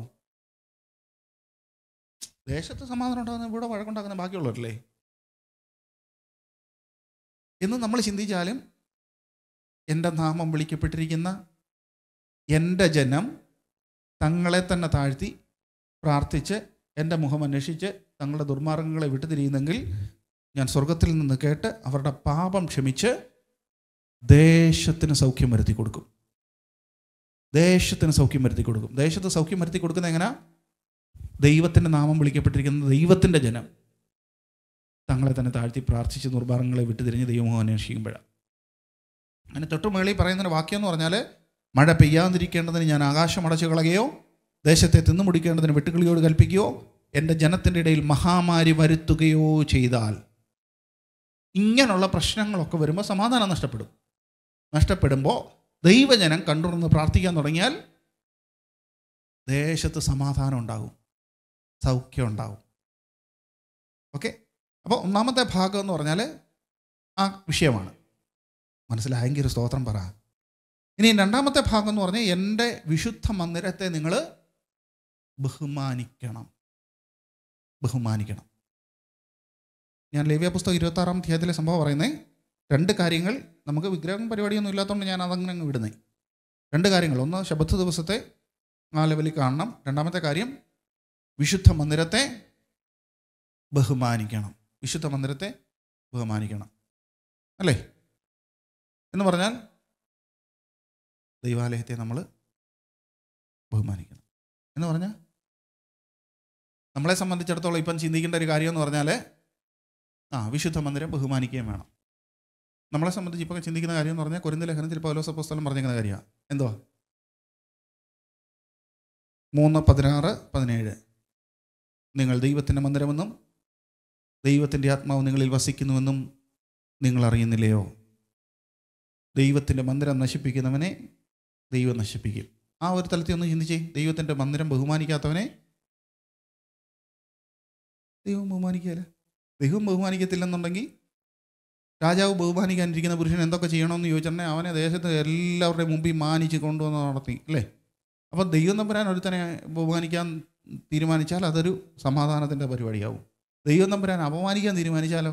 ദേശത്ത് സമാധാനം ഉണ്ടാകുന്ന ഇവിടെ വഴക്കുണ്ടാക്കുന്ന ബാക്കിയുള്ളവരല്ലേ എന്ന് നമ്മൾ ചിന്തിച്ചാലും എൻ്റെ നാമം വിളിക്കപ്പെട്ടിരിക്കുന്ന എൻ്റെ ജനം തങ്ങളെ തന്നെ താഴ്ത്തി പ്രാർത്ഥിച്ച് എൻ്റെ മുഖം അന്വേഷിച്ച് തങ്ങളുടെ ദുർമാർഗങ്ങളെ വിട്ടുതിരിയുന്നെങ്കിൽ ഞാൻ സ്വർഗത്തിൽ നിന്ന് കേട്ട് അവരുടെ പാപം ക്ഷമിച്ച് ദേശത്തിന് സൗഖ്യം വരുത്തി കൊടുക്കും ദേശത്തിന് സൗഖ്യം വരുത്തി കൊടുക്കും ദേശത്ത് സൗഖ്യം വരുത്തി കൊടുക്കുന്ന എങ്ങനെ ദൈവത്തിൻ്റെ നാമം വിളിക്കപ്പെട്ടിരിക്കുന്ന ദൈവത്തിൻ്റെ ജനം തങ്ങളെ തന്നെ താഴ്ത്തി പ്രാർത്ഥിച്ച് ദുർഭാരങ്ങളെ വിട്ടുതിരിഞ്ഞ് ദൈവമുഖം അന്വേഷിക്കുമ്പോഴാണ് അങ്ങനെ തൊട്ട് മുകളിൽ പറയുന്ന വാക്യം എന്ന് പറഞ്ഞാൽ മഴ പെയ്യാതിരിക്കേണ്ടതിന് ഞാൻ ആകാശം അടച്ചു കളയുകയോ ദേശത്തെ തിന്നു മുടിക്കേണ്ടതിന് വെട്ടുകിളിയോട് കൽപ്പിക്കുകയോ എൻ്റെ ജനത്തിൻ്റെ ഇടയിൽ മഹാമാരി വരുത്തുകയോ ചെയ്താൽ ഇങ്ങനെയുള്ള പ്രശ്നങ്ങളൊക്കെ വരുമ്പോൾ സമാധാനം നഷ്ടപ്പെടും നഷ്ടപ്പെടുമ്പോൾ ദൈവജനം കണ്ടുറന്ന് പ്രാർത്ഥിക്കാൻ തുടങ്ങിയാൽ ദേശത്ത് സമാധാനം ഉണ്ടാകും സൗഖ്യം ഉണ്ടാകും ഓക്കെ അപ്പോൾ ഒന്നാമത്തെ ഭാഗം എന്ന് പറഞ്ഞാൽ ആ വിഷയമാണ് മനസ്സിലായെങ്കിൽ ഒരു സ്തോത്രം പറ ഇനി രണ്ടാമത്തെ ഭാഗം എന്ന് പറഞ്ഞാൽ എൻ്റെ വിശുദ്ധ മന്ദിരത്തെ നിങ്ങൾ ബഹുമാനിക്കണം ബഹുമാനിക്കണം ഞാൻ ലേവ്യ പുസ്തകം ഇരുപത്താറാം അധ്യായത്തിലെ സംഭവം പറയുന്നത് രണ്ട് കാര്യങ്ങൾ നമുക്ക് വിഗ്രഹം പരിപാടിയൊന്നും ഇല്ലാത്തതുകൊണ്ട് ഞാൻ അതങ്ങനെ അങ്ങ് വിടുന്നേ രണ്ട് കാര്യങ്ങൾ ഒന്ന് ശബത്ത് ദിവസത്തെ ആ ലെവലിൽ കാണണം രണ്ടാമത്തെ കാര്യം വിശുദ്ധ മന്ദിരത്തെ ബഹുമാനിക്കണം വിശുദ്ധ മന്ദിരത്തെ ബഹുമാനിക്കണം അല്ലേ എന്ന് പറഞ്ഞാൽ ദൈവാലയത്തെ നമ്മൾ ബഹുമാനിക്കണം എന്ന് പറഞ്ഞാൽ നമ്മളെ സംബന്ധിച്ചിടത്തോളം ഇപ്പം ചിന്തിക്കേണ്ട ഒരു കാര്യം എന്ന് പറഞ്ഞാൽ ആ വിശുദ്ധ മന്ദിരം ബഹുമാനിക്കുകയും വേണം നമ്മളെ സംബന്ധിച്ച് ഇപ്പം ചിന്തിക്കുന്ന കാര്യം എന്ന് പറഞ്ഞാൽ കുരുന്ന ലേഖനത്തിൽ പൗലോസ പുസ്തകം പറഞ്ഞിരിക്കുന്ന കാര്യമാണ് എന്തുവാ മൂന്ന് പതിനാറ് പതിനേഴ് നിങ്ങൾ ദൈവത്തിൻ്റെ മന്ദിരമെന്നും ദൈവത്തിൻ്റെ ആത്മാവ് നിങ്ങളിൽ വസിക്കുന്നുവെന്നും നിങ്ങൾ അറിയുന്നില്ലയോ ദൈവത്തിൻ്റെ മന്ദിരം നശിപ്പിക്കുന്നവനെ ദൈവം നശിപ്പിക്കും ആ ഒരു തലത്തിൽ ഒന്ന് ചിന്തിച്ചേ ദൈവത്തിൻ്റെ മന്ദിരം ബഹുമാനിക്കാത്തവനെ ദൈവം ബഹുമാനിക്കുകയല്ല ദൈവം ബഹുമാനിക്കത്തില്ലെന്നുണ്ടെങ്കിൽ രാജാവ് ബഹുമാനിക്കാനിരിക്കുന്ന പുരുഷൻ എന്തൊക്കെ ചെയ്യണമെന്ന് ചോദിച്ചിട്ടുണ്ടെങ്കിൽ അവനെ ദേശത്ത് എല്ലാവരുടെയും മുമ്പിൽ മാനിച്ച് കൊണ്ടുവന്ന് നടത്തി അല്ലേ അപ്പോൾ ദൈവം തമ്പുരാൻ ഒരുത്തനെ ബഹുമാനിക്കാൻ തീരുമാനിച്ചാൽ അതൊരു സമാധാനത്തിൻ്റെ പരിപാടിയാവും ദൈവം തമ്പുരാൻ അപമാനിക്കാൻ തീരുമാനിച്ചാലോ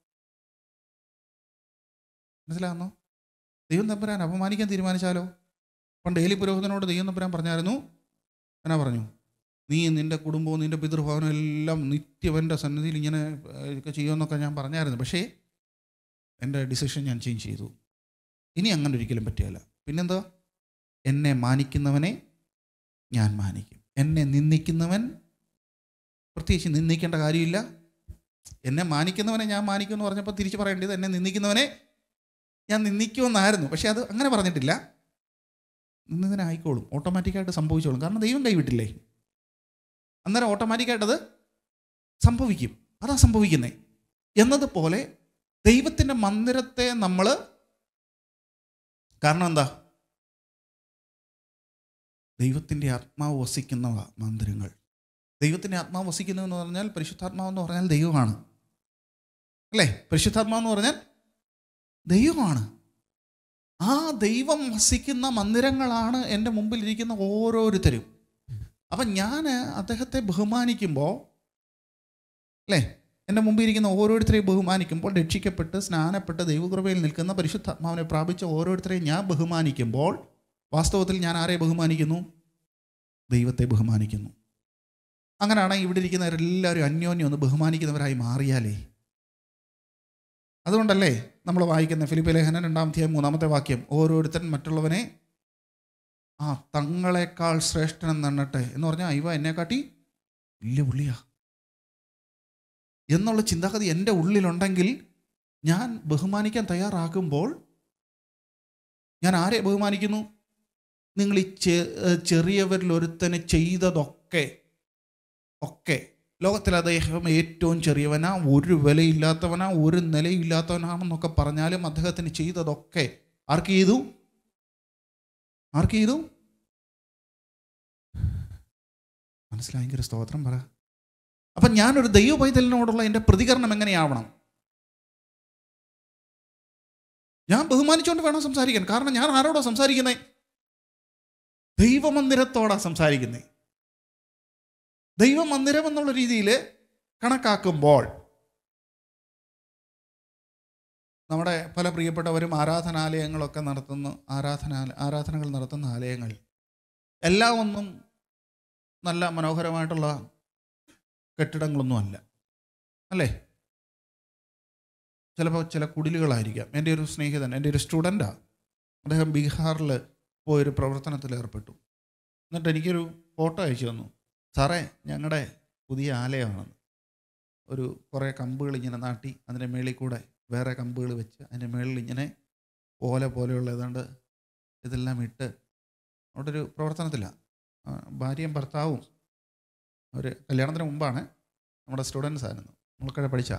മനസ്സിലാകുന്നോ ദൈവം തമ്പുരാൻ അപമാനിക്കാൻ തീരുമാനിച്ചാലോ പണ്ട് ഏലി പുരോഹിതനോട് ദൈവം തമ്പുരാൻ പറഞ്ഞായിരുന്നു എന്നാ പറഞ്ഞു നീ നിൻ്റെ കുടുംബവും നിൻ്റെ പിതൃഭവനും എല്ലാം നിത്യം എൻ്റെ സന്നിധിയിൽ ഇങ്ങനെ ഏഹ്, ഒക്കെ ചെയ്യുമെന്നൊക്കെ ഞാൻ പറഞ്ഞായിരുന്നു പക്ഷേ എൻ്റെ ഡിസിഷൻ ഞാൻ ചേഞ്ച് ചെയ്തു ഇനി അങ്ങനെ ഒരിക്കലും പറ്റിയല്ല പിന്നെന്താ എന്നെ മാനിക്കുന്നവനെ ഞാൻ മാനിക്കും എന്നെ നിന്ദിക്കുന്നവൻ പ്രത്യേകിച്ച് നിന്ദിക്കേണ്ട കാര്യമില്ല എന്നെ മാനിക്കുന്നവനെ ഞാൻ മാനിക്കും എന്ന് പറഞ്ഞപ്പോൾ തിരിച്ച് പറയേണ്ടത് എന്നെ നിന്ദിക്കുന്നവനെ ഞാൻ നിന്ദിക്കുമെന്നായിരുന്നു പക്ഷേ അത് അങ്ങനെ പറഞ്ഞിട്ടില്ല നിന്നതിനായിക്കോളും ഓട്ടോമാറ്റിക്കായിട്ട് സംഭവിച്ചോളും കാരണം ദൈവം കൈവിട്ടില്ലേ അന്നേരം ഓട്ടോമാറ്റിക്കായിട്ട് അത് സംഭവിക്കും അതാ സംഭവിക്കുന്നേ എന്നതുപോലെ ദൈവത്തിൻ്റെ മന്ദിരത്തെ നമ്മൾ കാരണം എന്താ ദൈവത്തിൻ്റെ ആത്മാവ് വസിക്കുന്ന മന്ദിരങ്ങൾ ദൈവത്തിൻ്റെ ആത്മാവ് വസിക്കുന്നു എന്ന് പറഞ്ഞാൽ പരിശുദ്ധാത്മാവ് എന്ന് പറഞ്ഞാൽ ദൈവമാണ് അല്ലേ പരിശുദ്ധാത്മാവ് എന്ന് പറഞ്ഞാൽ ദൈവമാണ് ആ ദൈവം വസിക്കുന്ന മന്ദിരങ്ങളാണ് എൻ്റെ മുമ്പിൽ ഇരിക്കുന്ന ഓരോരുത്തരും അപ്പം ഞാൻ അദ്ദേഹത്തെ ബഹുമാനിക്കുമ്പോൾ അല്ലേ എൻ്റെ മുമ്പിൽ ഇരിക്കുന്ന ഓരോരുത്തരെയും ബഹുമാനിക്കുമ്പോൾ രക്ഷിക്കപ്പെട്ട് സ്നാനപ്പെട്ട് ദൈവകൃപയിൽ നിൽക്കുന്ന പരിശുദ്ധാത്മാവിനെ പ്രാപിച്ച ഓരോരുത്തരെയും ഞാൻ ബഹുമാനിക്കുമ്പോൾ വാസ്തവത്തിൽ ഞാൻ ആരെ ബഹുമാനിക്കുന്നു ദൈവത്തെ ബഹുമാനിക്കുന്നു അങ്ങനെയാണെങ്കിൽ ഇവിടെ ഇരിക്കുന്നവരെല്ലാവരും അന്യോന്യം ഒന്ന് ബഹുമാനിക്കുന്നവരായി മാറിയാലേ അതുകൊണ്ടല്ലേ നമ്മൾ വായിക്കുന്ന ഫിലിപ്പ് ലേഖനം രണ്ടാമത്തെ മൂന്നാമത്തെ വാക്യം ഓരോരുത്തൻ മറ്റുള്ളവനെ ആ തങ്ങളെക്കാൾ ശ്രേഷ്ഠനെന്നെണ്ണട്ടെ എന്ന് പറഞ്ഞാൽ ഇവ എന്നെക്കാട്ടി വലിയ പുള്ളിയാ എന്നുള്ള ചിന്താഗതി എൻ്റെ ഉള്ളിലുണ്ടെങ്കിൽ ഞാൻ ബഹുമാനിക്കാൻ തയ്യാറാകുമ്പോൾ ഞാൻ ആരെ ബഹുമാനിക്കുന്നു നിങ്ങൾ ഈ ചെ- ചെറിയവരിൽ ഒരുത്തന് ചെയ്തതൊക്കെ ഒക്കെ ലോകത്തിൽ അദ്ദേഹം ഏറ്റവും ചെറിയവനാ ഒരു വിലയില്ലാത്തവനാ ഒരു നിലയില്ലാത്തവനാണെന്നൊക്കെ പറഞ്ഞാലും അദ്ദേഹത്തിന് ചെയ്തതൊക്കെ ആർക്ക് ചെയ്തു ആർക്ക് ചെയ്തു മനസ്സിലായെങ്കിൽ ഒരു സ്തോത്രം പറ അപ്പം ഞാനൊരു ദൈവ പൈതലിനോടുള്ള എൻ്റെ പ്രതികരണം എങ്ങനെയാവണം ഞാൻ ബഹുമാനിച്ചുകൊണ്ട് വേണം സംസാരിക്കാൻ കാരണം ഞാൻ ആരോടാ സംസാരിക്കുന്നത് ദൈവമന്ദിരത്തോടാ സംസാരിക്കുന്നത് ദൈവമന്ദിരം എന്നുള്ള രീതിയിൽ കണക്കാക്കുമ്പോൾ നമ്മുടെ പല പ്രിയപ്പെട്ടവരും ആരാധനാലയങ്ങളൊക്കെ നടത്തുന്ന ആരാധന ആരാധനകൾ നടത്തുന്ന ആലയങ്ങൾ എല്ലാം ഒന്നും നല്ല മനോഹരമായിട്ടുള്ള കെട്ടിടങ്ങളൊന്നും അല്ല അല്ലേ ചിലപ്പോൾ ചില കുടിലുകളായിരിക്കാം എൻ്റെ ഒരു സ്നേഹിതൻ എൻ്റെ ഒരു സ്റ്റുഡൻ്റാണ് അദ്ദേഹം ബീഹാറിൽ പോയൊരു പ്രവർത്തനത്തിൽ ഏർപ്പെട്ടു എന്നിട്ട് എനിക്കൊരു ഫോട്ടോ അയച്ചു തന്നു സാറേ ഞങ്ങളുടെ പുതിയ ആലയമാണെന്ന് ഒരു കുറേ കമ്പുകൾ ഇങ്ങനെ നാട്ടി അതിൻ്റെ മേളിൽ കൂടെ വേറെ കമ്പുകൾ വെച്ച് അതിൻ്റെ മേളിൽ ഇങ്ങനെ ഓല പോലെയുള്ള ഏതാണ്ട് ഇതെല്ലാം ഇട്ട് അവിടെ ഒരു പ്രവർത്തനത്തിലാണ് ഭാര്യയും ഭർത്താവും ഒരു കല്യാണത്തിന് മുമ്പാണ് നമ്മുടെ സ്റ്റുഡൻസ് ആയിരുന്നു നമ്മൾക്കടെ പഠിച്ച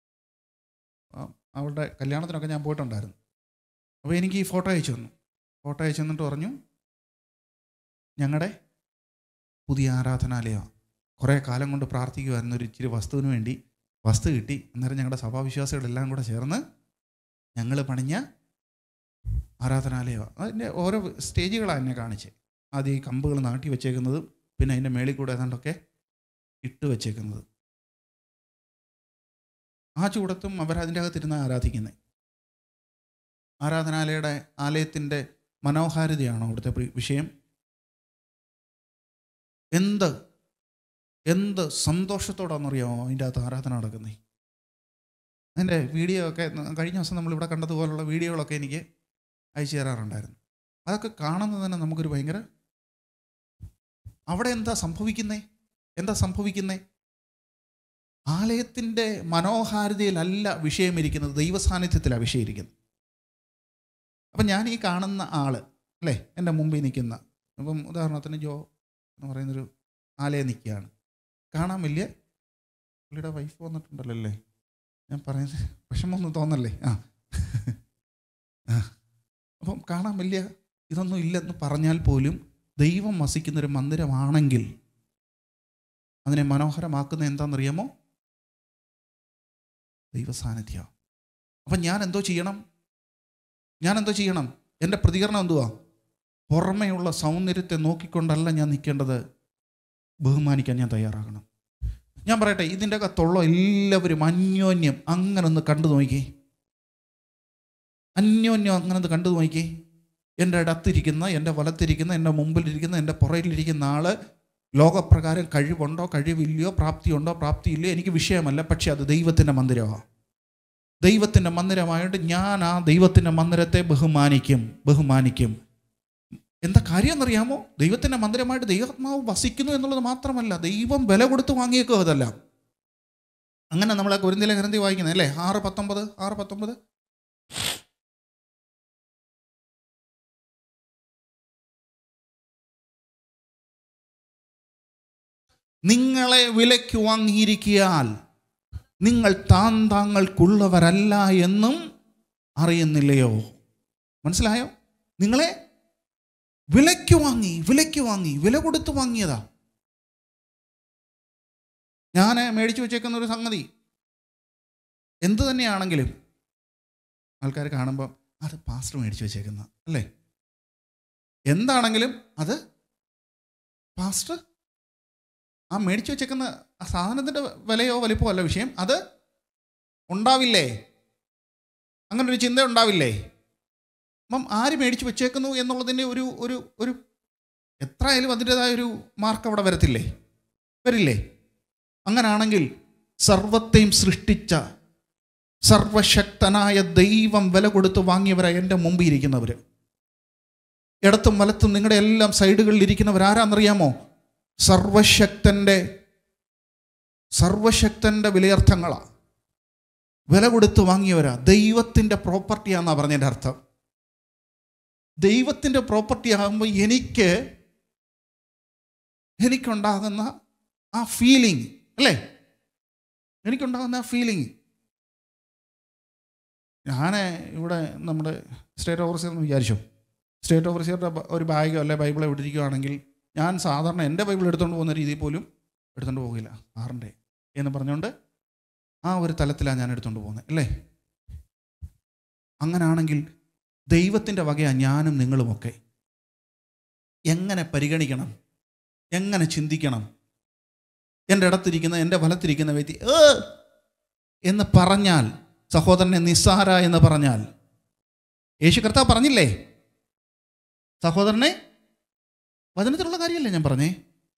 അവളുടെ കല്യാണത്തിനൊക്കെ ഞാൻ പോയിട്ടുണ്ടായിരുന്നു അപ്പോൾ എനിക്ക് ഈ ഫോട്ടോ അയച്ചു തന്നു ഫോട്ടോ അയച്ചു തന്നിട്ട് പറഞ്ഞു ഞങ്ങളുടെ പുതിയ ആരാധനാലയമാണ് കുറേ കാലം കൊണ്ട് പ്രാർത്ഥിക്കുമായിരുന്നു ഒരു ഇച്ചിരി വസ്തുവിന് വേണ്ടി വസ്തു കിട്ടി അന്നേരം ഞങ്ങളുടെ സഭാവിശ്വാസികളെല്ലാം കൂടെ ചേർന്ന് ഞങ്ങൾ പണിഞ്ഞ ആരാധനാലയമാണ് അതിൻ്റെ ഓരോ സ്റ്റേജുകളാണ് എന്നെ കാണിച്ചത് ആദ്യം ഈ കമ്പുകൾ നാട്ടി വെച്ചേക്കുന്നതും പിന്നെ അതിൻ്റെ മേളിൽ കൂടെ ഏതാണ്ടൊക്കെ ഇട്ട് വെച്ചേക്കുന്നത് ആ ചൂടത്തും അവരതിൻ്റെ അകത്തിരുന്ന് ആരാധിക്കുന്നത് ആരാധനാലയുടെ ആലയത്തിൻ്റെ മനോഹാരിതയാണോ അവിടുത്തെ പ്രി- വിഷയം എന്ത് എന്ത് സന്തോഷത്തോടാണെന്നറിയാമോ അതിൻ്റെ അകത്ത് ആരാധന നടക്കുന്നത് അതിൻ്റെ വീഡിയോ ഒക്കെ ന- കഴിഞ്ഞ ദിവസം നമ്മളിവിടെ കണ്ടതുപോലുള്ള വീഡിയോകളൊക്കെ എനിക്ക് അയച്ചു തരാറുണ്ടായിരുന്നു അതൊക്കെ കാണുന്നത് തന്നെ നമുക്കൊരു ഭയങ്കര അവിടെ എന്താ സംഭവിക്കുന്നേ എന്താ സംഭവിക്കുന്നേ ആലയത്തിൻ്റെ മനോഹാരിതയിലല്ല വിഷയം ഇരിക്കുന്നത് ദൈവസാന്നിധ്യത്തിലാണ് വിഷയം ഇരിക്കുന്നത് അപ്പം ഞാൻ ഈ കാണുന്ന ആള് അല്ലേ എൻ്റെ മുമ്പിൽ നിൽക്കുന്ന അപ്പം ഉദാഹരണത്തിന് ജോ എന്ന് പറയുന്നൊരു ആലയം നിൽക്കുകയാണ് കാണാൻ വലിയ പുള്ളിയുടെ വൈഫ് വന്നിട്ടുണ്ടല്ലോ അല്ലേ ഞാൻ പറയുന്നത് വിഷമമൊന്നും തോന്നല്ലേ ആ ആ അപ്പം കാണാൻ വലിയ ഇതൊന്നും ഇല്ലെന്ന് പറഞ്ഞാൽ പോലും ദൈവം വസിക്കുന്നൊരു മന്ദിരമാണെങ്കിൽ അതിനെ മനോഹരമാക്കുന്ന എന്താണെന്നറിയാമോ ദൈവസാന്നിധ്യം അപ്പം ഞാൻ എന്തോ ചെയ്യണം ഞാൻ എന്തോ ചെയ്യണം എൻ്റെ പ്രതികരണം എന്തുവാ പുറമെയുള്ള സൗന്ദര്യത്തെ നോക്കിക്കൊണ്ടല്ല ഞാൻ നിൽക്കേണ്ടത് ബഹുമാനിക്കാൻ ഞാൻ തയ്യാറാകണം ഞാൻ പറയട്ടെ ഇതിൻ്റെ അകത്തുള്ള എല്ലാവരും അന്യോന്യം അങ്ങനെ ഒന്ന് കണ്ടു നോക്കി അന്യോന്യം അങ്ങനെ ഒന്ന് കണ്ടു നോക്കി എൻ്റെ അടുത്തിരിക്കുന്ന എൻ്റെ വലത്തിരിക്കുന്ന എൻ്റെ മുമ്പിലിരിക്കുന്ന എൻ്റെ പുറയിലിരിക്കുന്ന ആള് ലോകപ്രകാരം കഴിവുണ്ടോ കഴിവില്ലയോ പ്രാപ്തിയുണ്ടോ പ്രാപ്തിയില്ലയോ എനിക്ക് വിഷയമല്ല പക്ഷേ അത് ദൈവത്തിൻ്റെ മന്ദിരമാണ് ദൈവത്തിൻ്റെ മന്ദിരമായിട്ട് ഞാൻ ആ ദൈവത്തിൻ്റെ മന്ദിരത്തെ ബഹുമാനിക്കും ബഹുമാനിക്കും എന്താ കാര്യം എന്നറിയാമോ ദൈവത്തിൻ്റെ മന്ദിരമായിട്ട് ദൈവാത്മാവ് വസിക്കുന്നു എന്നുള്ളത് മാത്രമല്ല ദൈവം വില കൊടുത്ത് വാങ്ങിയേക്കോ അതല്ല അങ്ങനെ നമ്മളെ കുരുന്തിലെ ഗ്രന്ഥി വായിക്കുന്നത് അല്ലേ ആറ് പത്തൊമ്പത് ആറ് പത്തൊമ്പത് നിങ്ങളെ വിലയ്ക്ക് വാങ്ങിയിരിക്കിയാൽ നിങ്ങൾ താൻ താങ്കൾക്കുള്ളവരല്ല എന്നും അറിയുന്നില്ലയോ മനസ്സിലായോ നിങ്ങളെ വിലയ്ക്ക് വാങ്ങി വിലയ്ക്ക് വാങ്ങി വില കൊടുത്ത് വാങ്ങിയതാ ഞാൻ മേടിച്ചു വെച്ചേക്കുന്ന ഒരു സംഗതി എന്ത് തന്നെയാണെങ്കിലും ആൾക്കാർ കാണുമ്പോൾ അത് പാസ്റ്റർ മേടിച്ചു വെച്ചേക്കുന്ന അല്ലേ എന്താണെങ്കിലും അത് പാസ്റ്റർ ആ മേടിച്ചു വെച്ചേക്കുന്ന ആ സാധനത്തിൻ്റെ വിലയോ വലിപ്പമോ അല്ല വിഷയം അത് ഉണ്ടാവില്ലേ അങ്ങനെ ഒരു ചിന്ത ഉണ്ടാവില്ലേ അപ്പം ആര് മേടിച്ചു വെച്ചേക്കുന്നു എന്നുള്ളതിൻ്റെ ഒരു ഒരു ഒരു എത്ര ആയാലും അതിൻ്റെതായ ഒരു മാർക്ക് അവിടെ വരത്തില്ലേ വരില്ലേ അങ്ങനാണെങ്കിൽ സർവത്തെയും സൃഷ്ടിച്ച സർവശക്തനായ ദൈവം വില കൊടുത്ത് വാങ്ങിയവരാണ് എൻ്റെ മുമ്പിൽ ഇരിക്കുന്നവർ ഇടത്തും വലത്തും നിങ്ങളുടെ എല്ലാം സൈഡുകളിൽ ഇരിക്കുന്നവർ ആരാന്നറിയാമോ സർവശക്തൻ്റെ സർവശക്തൻ്റെ വിലയർത്ഥങ്ങളാണ് വില കൊടുത്ത് വാങ്ങിയവരാ ദൈവത്തിൻ്റെ പ്രോപ്പർട്ടിയാണെന്നാണ് പറഞ്ഞതിൻ്റെ അർത്ഥം ദൈവത്തിൻ്റെ പ്രോപ്പർട്ടി ആകുമ്പോൾ എനിക്ക് എനിക്കുണ്ടാകുന്ന ആ ഫീലിംഗ് അല്ലേ എനിക്കുണ്ടാകുന്ന ആ ഫീലിംഗ് ഞാൻ ഇവിടെ നമ്മുടെ സ്റ്റേറ്റ് ഓവർസിയർ എന്ന് വിചാരിച്ചു സ്റ്റേറ്റ് ഓവർസിയറുടെ ഒരു ബാഗോ അല്ലെ ബൈബിളോ ഇട്ടിരിക്കുകയാണെങ്കിൽ ഞാൻ സാധാരണ എൻ്റെ ബൈബിൾ എടുത്തുകൊണ്ട് പോകുന്ന രീതിയിൽ പോലും എടുത്തുകൊണ്ട് പോകില്ല സാറിൻ്റെ എന്ന് പറഞ്ഞുകൊണ്ട് ആ ഒരു തലത്തിലാണ് ഞാൻ എടുത്തുകൊണ്ട് പോകുന്നത് അല്ലേ അങ്ങനാണെങ്കിൽ ദൈവത്തിൻ്റെ വകയാണ് ഞാനും നിങ്ങളുമൊക്കെ എങ്ങനെ പരിഗണിക്കണം എങ്ങനെ ചിന്തിക്കണം എൻ്റെ ഇടത്തിരിക്കുന്ന എൻ്റെ വലത്തിരിക്കുന്ന വ്യക്തി ഏ എന്ന് പറഞ്ഞാൽ സഹോദരനെ നിസ്സാര എന്ന് പറഞ്ഞാൽ യേശു കർത്താവ് പറഞ്ഞില്ലേ സഹോദരനെ വചനത്തിലുള്ള കാര്യമല്ലേ ഞാൻ പറഞ്ഞേ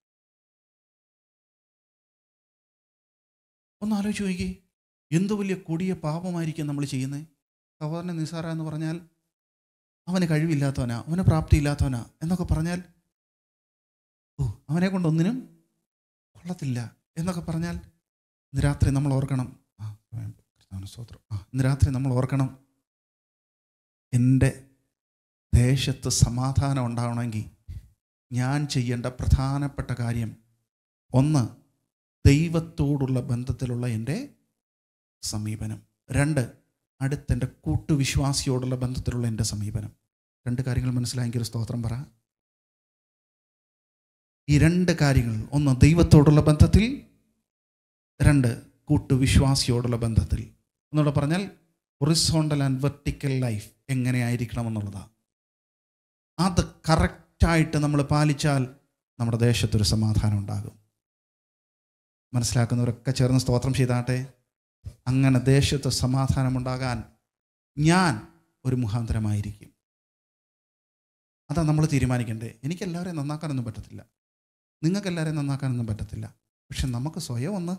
ഒന്ന് ആലോചിച്ച് നോക്കി എന്തു വലിയ കൊടിയ പാപമായിരിക്കും നമ്മൾ ചെയ്യുന്നത് സഹോദരനെ നിസ്സാര എന്ന് പറഞ്ഞാൽ അവന് കഴിവില്ലാത്തവനാ അവന് പ്രാപ്തിയില്ലാത്തവനാ എന്നൊക്കെ പറഞ്ഞാൽ ഓ അവനെ കൊണ്ടൊന്നിനും കൊള്ളത്തില്ല എന്നൊക്കെ പറഞ്ഞാൽ ഇന്ന് രാത്രി നമ്മൾ ഓർക്കണം ആ കർത്താവിന് സ്തോത്രം ആ ഇന്ന് രാത്രി നമ്മൾ ഓർക്കണം എൻ്റെ ദേശത്ത് സമാധാനം ഉണ്ടാവണമെങ്കിൽ ഞാൻ ചെയ്യേണ്ട പ്രധാനപ്പെട്ട കാര്യം ഒന്ന് ദൈവത്തോടുള്ള ബന്ധത്തിലുള്ള എൻ്റെ സമീപനം രണ്ട് അടുത്തെൻ്റെ കൂട്ടുവിശ്വാസിയോടുള്ള ബന്ധത്തിലുള്ള എൻ്റെ സമീപനം രണ്ട് കാര്യങ്ങൾ മനസ്സിലായെങ്കിൽ ഒരു സ്തോത്രം പറ ഈ രണ്ട് കാര്യങ്ങൾ ഒന്ന് ദൈവത്തോടുള്ള ബന്ധത്തിൽ രണ്ട് കൂട്ടുവിശ്വാസിയോടുള്ള ബന്ധത്തിൽ എന്നൂടെ പറഞ്ഞാൽ ഒറിസോണ്ടൽ ആൻഡ് വെർട്ടിക്കൽ ലൈഫ് എങ്ങനെയായിരിക്കണം എന്നുള്ളതാണ് അത് കറക്റ്റായിട്ട് നമ്മൾ പാലിച്ചാൽ നമ്മുടെ ദേശത്തൊരു സമാധാനം ഉണ്ടാകും മനസ്സിലാക്കുന്നവരൊക്കെ ചേർന്ന് സ്തോത്രം ചെയ്താട്ടെ അങ്ങനെ ദേശത്ത് സമാധാനമുണ്ടാകാൻ ഞാൻ ഒരു മുഖാന്തരമായിരിക്കും അതാ നമ്മൾ തീരുമാനിക്കേണ്ടത് എനിക്ക് എല്ലാവരെയും നന്നാക്കാനൊന്നും പറ്റത്തില്ല നിങ്ങൾക്ക് എല്ലാവരെയും നന്നാക്കാനൊന്നും പറ്റത്തില്ല പക്ഷെ നമുക്ക് സ്വയം ഒന്ന്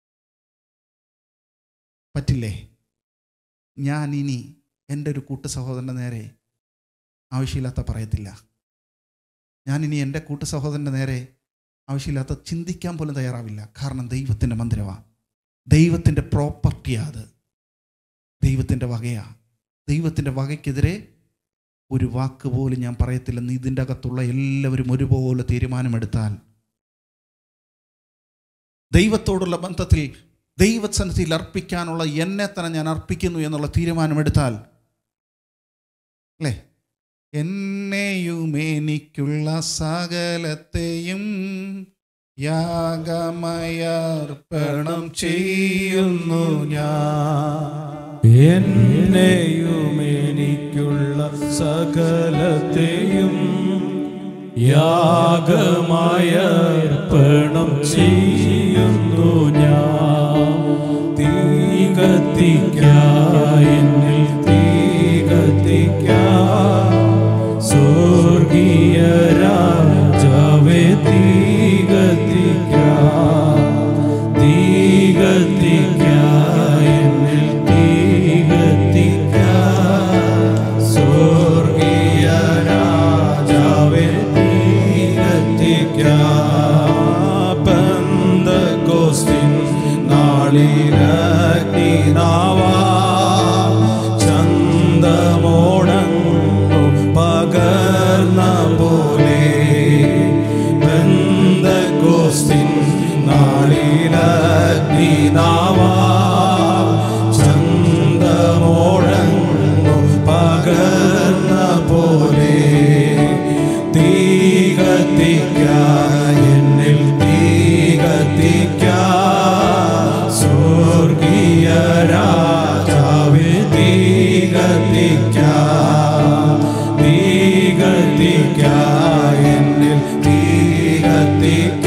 പറ്റില്ലേ ഞാൻ ഇനി എൻ്റെ ഒരു കൂട്ടു സഹോദരൻ്റെ നേരെ ആവശ്യമില്ലാത്ത പറയത്തില്ല ഞാൻ ഇനി എൻ്റെ കൂട്ടു സഹോദരൻ്റെ നേരെ ആവശ്യമില്ലാത്ത ചിന്തിക്കാൻ പോലും തയ്യാറാവില്ല കാരണം ദൈവത്തിൻ്റെ മന്ദിരമാണ് ദൈവത്തിൻ്റെ പ്രോപ്പർട്ടിയാണ് അത് ദൈവത്തിൻ്റെ വകയാ ദൈവത്തിൻ്റെ വകയ്ക്കെതിരെ ഒരു വാക്ക് പോലും ഞാൻ പറയത്തില്ലെന്ന് ഇതിൻ്റെ അകത്തുള്ള എല്ലാവരും ഒരുപോലെ തീരുമാനമെടുത്താൽ ദൈവത്തോടുള്ള ബന്ധത്തിൽ ദൈവസന്നിധിയിൽ അർപ്പിക്കാനുള്ള എന്നെ തന്നെ ഞാൻ അർപ്പിക്കുന്നു എന്നുള്ള തീരുമാനമെടുത്താൽ അല്ലേ എന്നെയും എനിക്കുള്ള സകലത്തെയും യാഗമയർപ്പണം ചെയ്യുന്നു ഞാൻ എന്നെയും എനിക്കുള്ള സകലത്തെയും യാഗമായർപ്പണം ചെയ്യുന്നു ഞാൻ തീ കത്തിക്കായെന്നിൽ തീ കത്തിക്കാൻ സ്വർഗീയ രാജാവേ തീ കത്തിക്കാൻ തീ കത്തിക്കായെന്നിൽ തീ കത്തിക്കാൻ സ്വർഗീയ രാജാവേ തീ കത്തിക്കാൻ പന്തക്കോസ്തിൻ നാളിലഗ്നിനാവാ ചന്തമോടങ്ങു പകർന്ന പോലെ ബന്ധകോസ്തിൻ നാളിലഗ്നിനാവാ ചന്തമോടങ്ങു പകർന്ന പോലെ തീ കത്തിക്ക എന്നിൽ തീ കത്തിക്ക സ്വർഗീയ രാജാവേ തീ കത്തിക്ക തീ കത്തിക്ക എന്നിൽ തീ കത്തിക്ക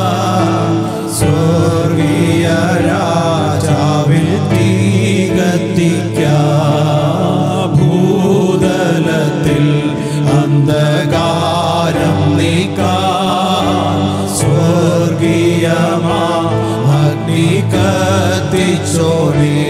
സ്വർഗീയ രാജാവേ തീ കത്തിക്ക ഭൂതലത്തിൽ അന്ധകാരം നീക്കാൻ സ്വർഗീയമാ അഗ്നി കത്തിച്ചോനേ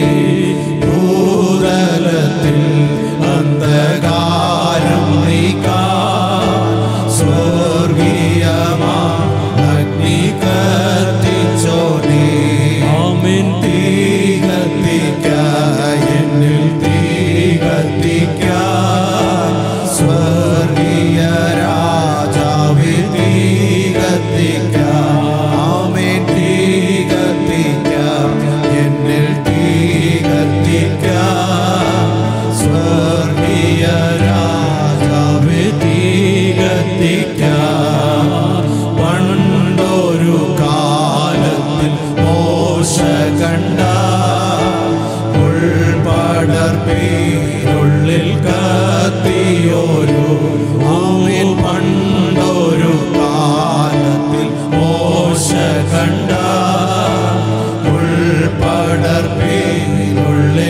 ഭൂതലത്തിൽ അന്ധകാരം നീക്കാൻ സ്വർഗീയമാ അഗ്നി കത്തിച്ചോനേ ആമേൻ തീ കത്തിക്ക എന്നിൽ തീ കത്തിക്ക സ്വർഗീയ രാജാവേ തീ കത്തിക്ക ആമേൻ തീ കത്തിക്ക എന്നിൽ തീ കത്തിക്ക സ്വർഗീയ രാജാവേ തീ കത്തിക്ക പണ്ടൊരു കാലത്തിൽ മോശ കണ്ട ഉൾപടർപ്പീരുള്ളിൽ കത്തിയോരു ആമേൻ പണ്ടൊരു കാലത്തിൽ മോശ കണ്ട ഉൾപടർപ്പീരുള്ളിൽ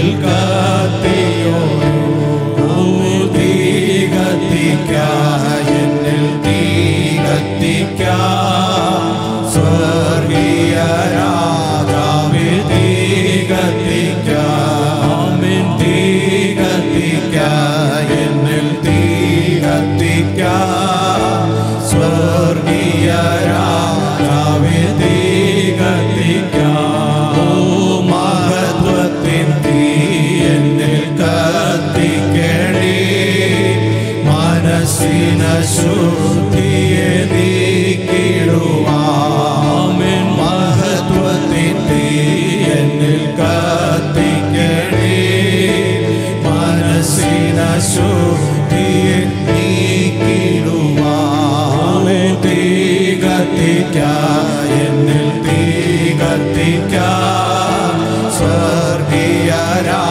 മനസ്സിന ശുദ്ധിയെ നീക്കിടുവാമൻ മഹത്വത്തിൻ തീ എന്നിൽ കത്തിക്കണേ മനസ്സിന ശുദ്ധിയെ നീക്കിടുവാമൻ തീ കത്തിക്ക എന്നിൽ തീ കത്തിക്ക സ്വർഗീയ രാ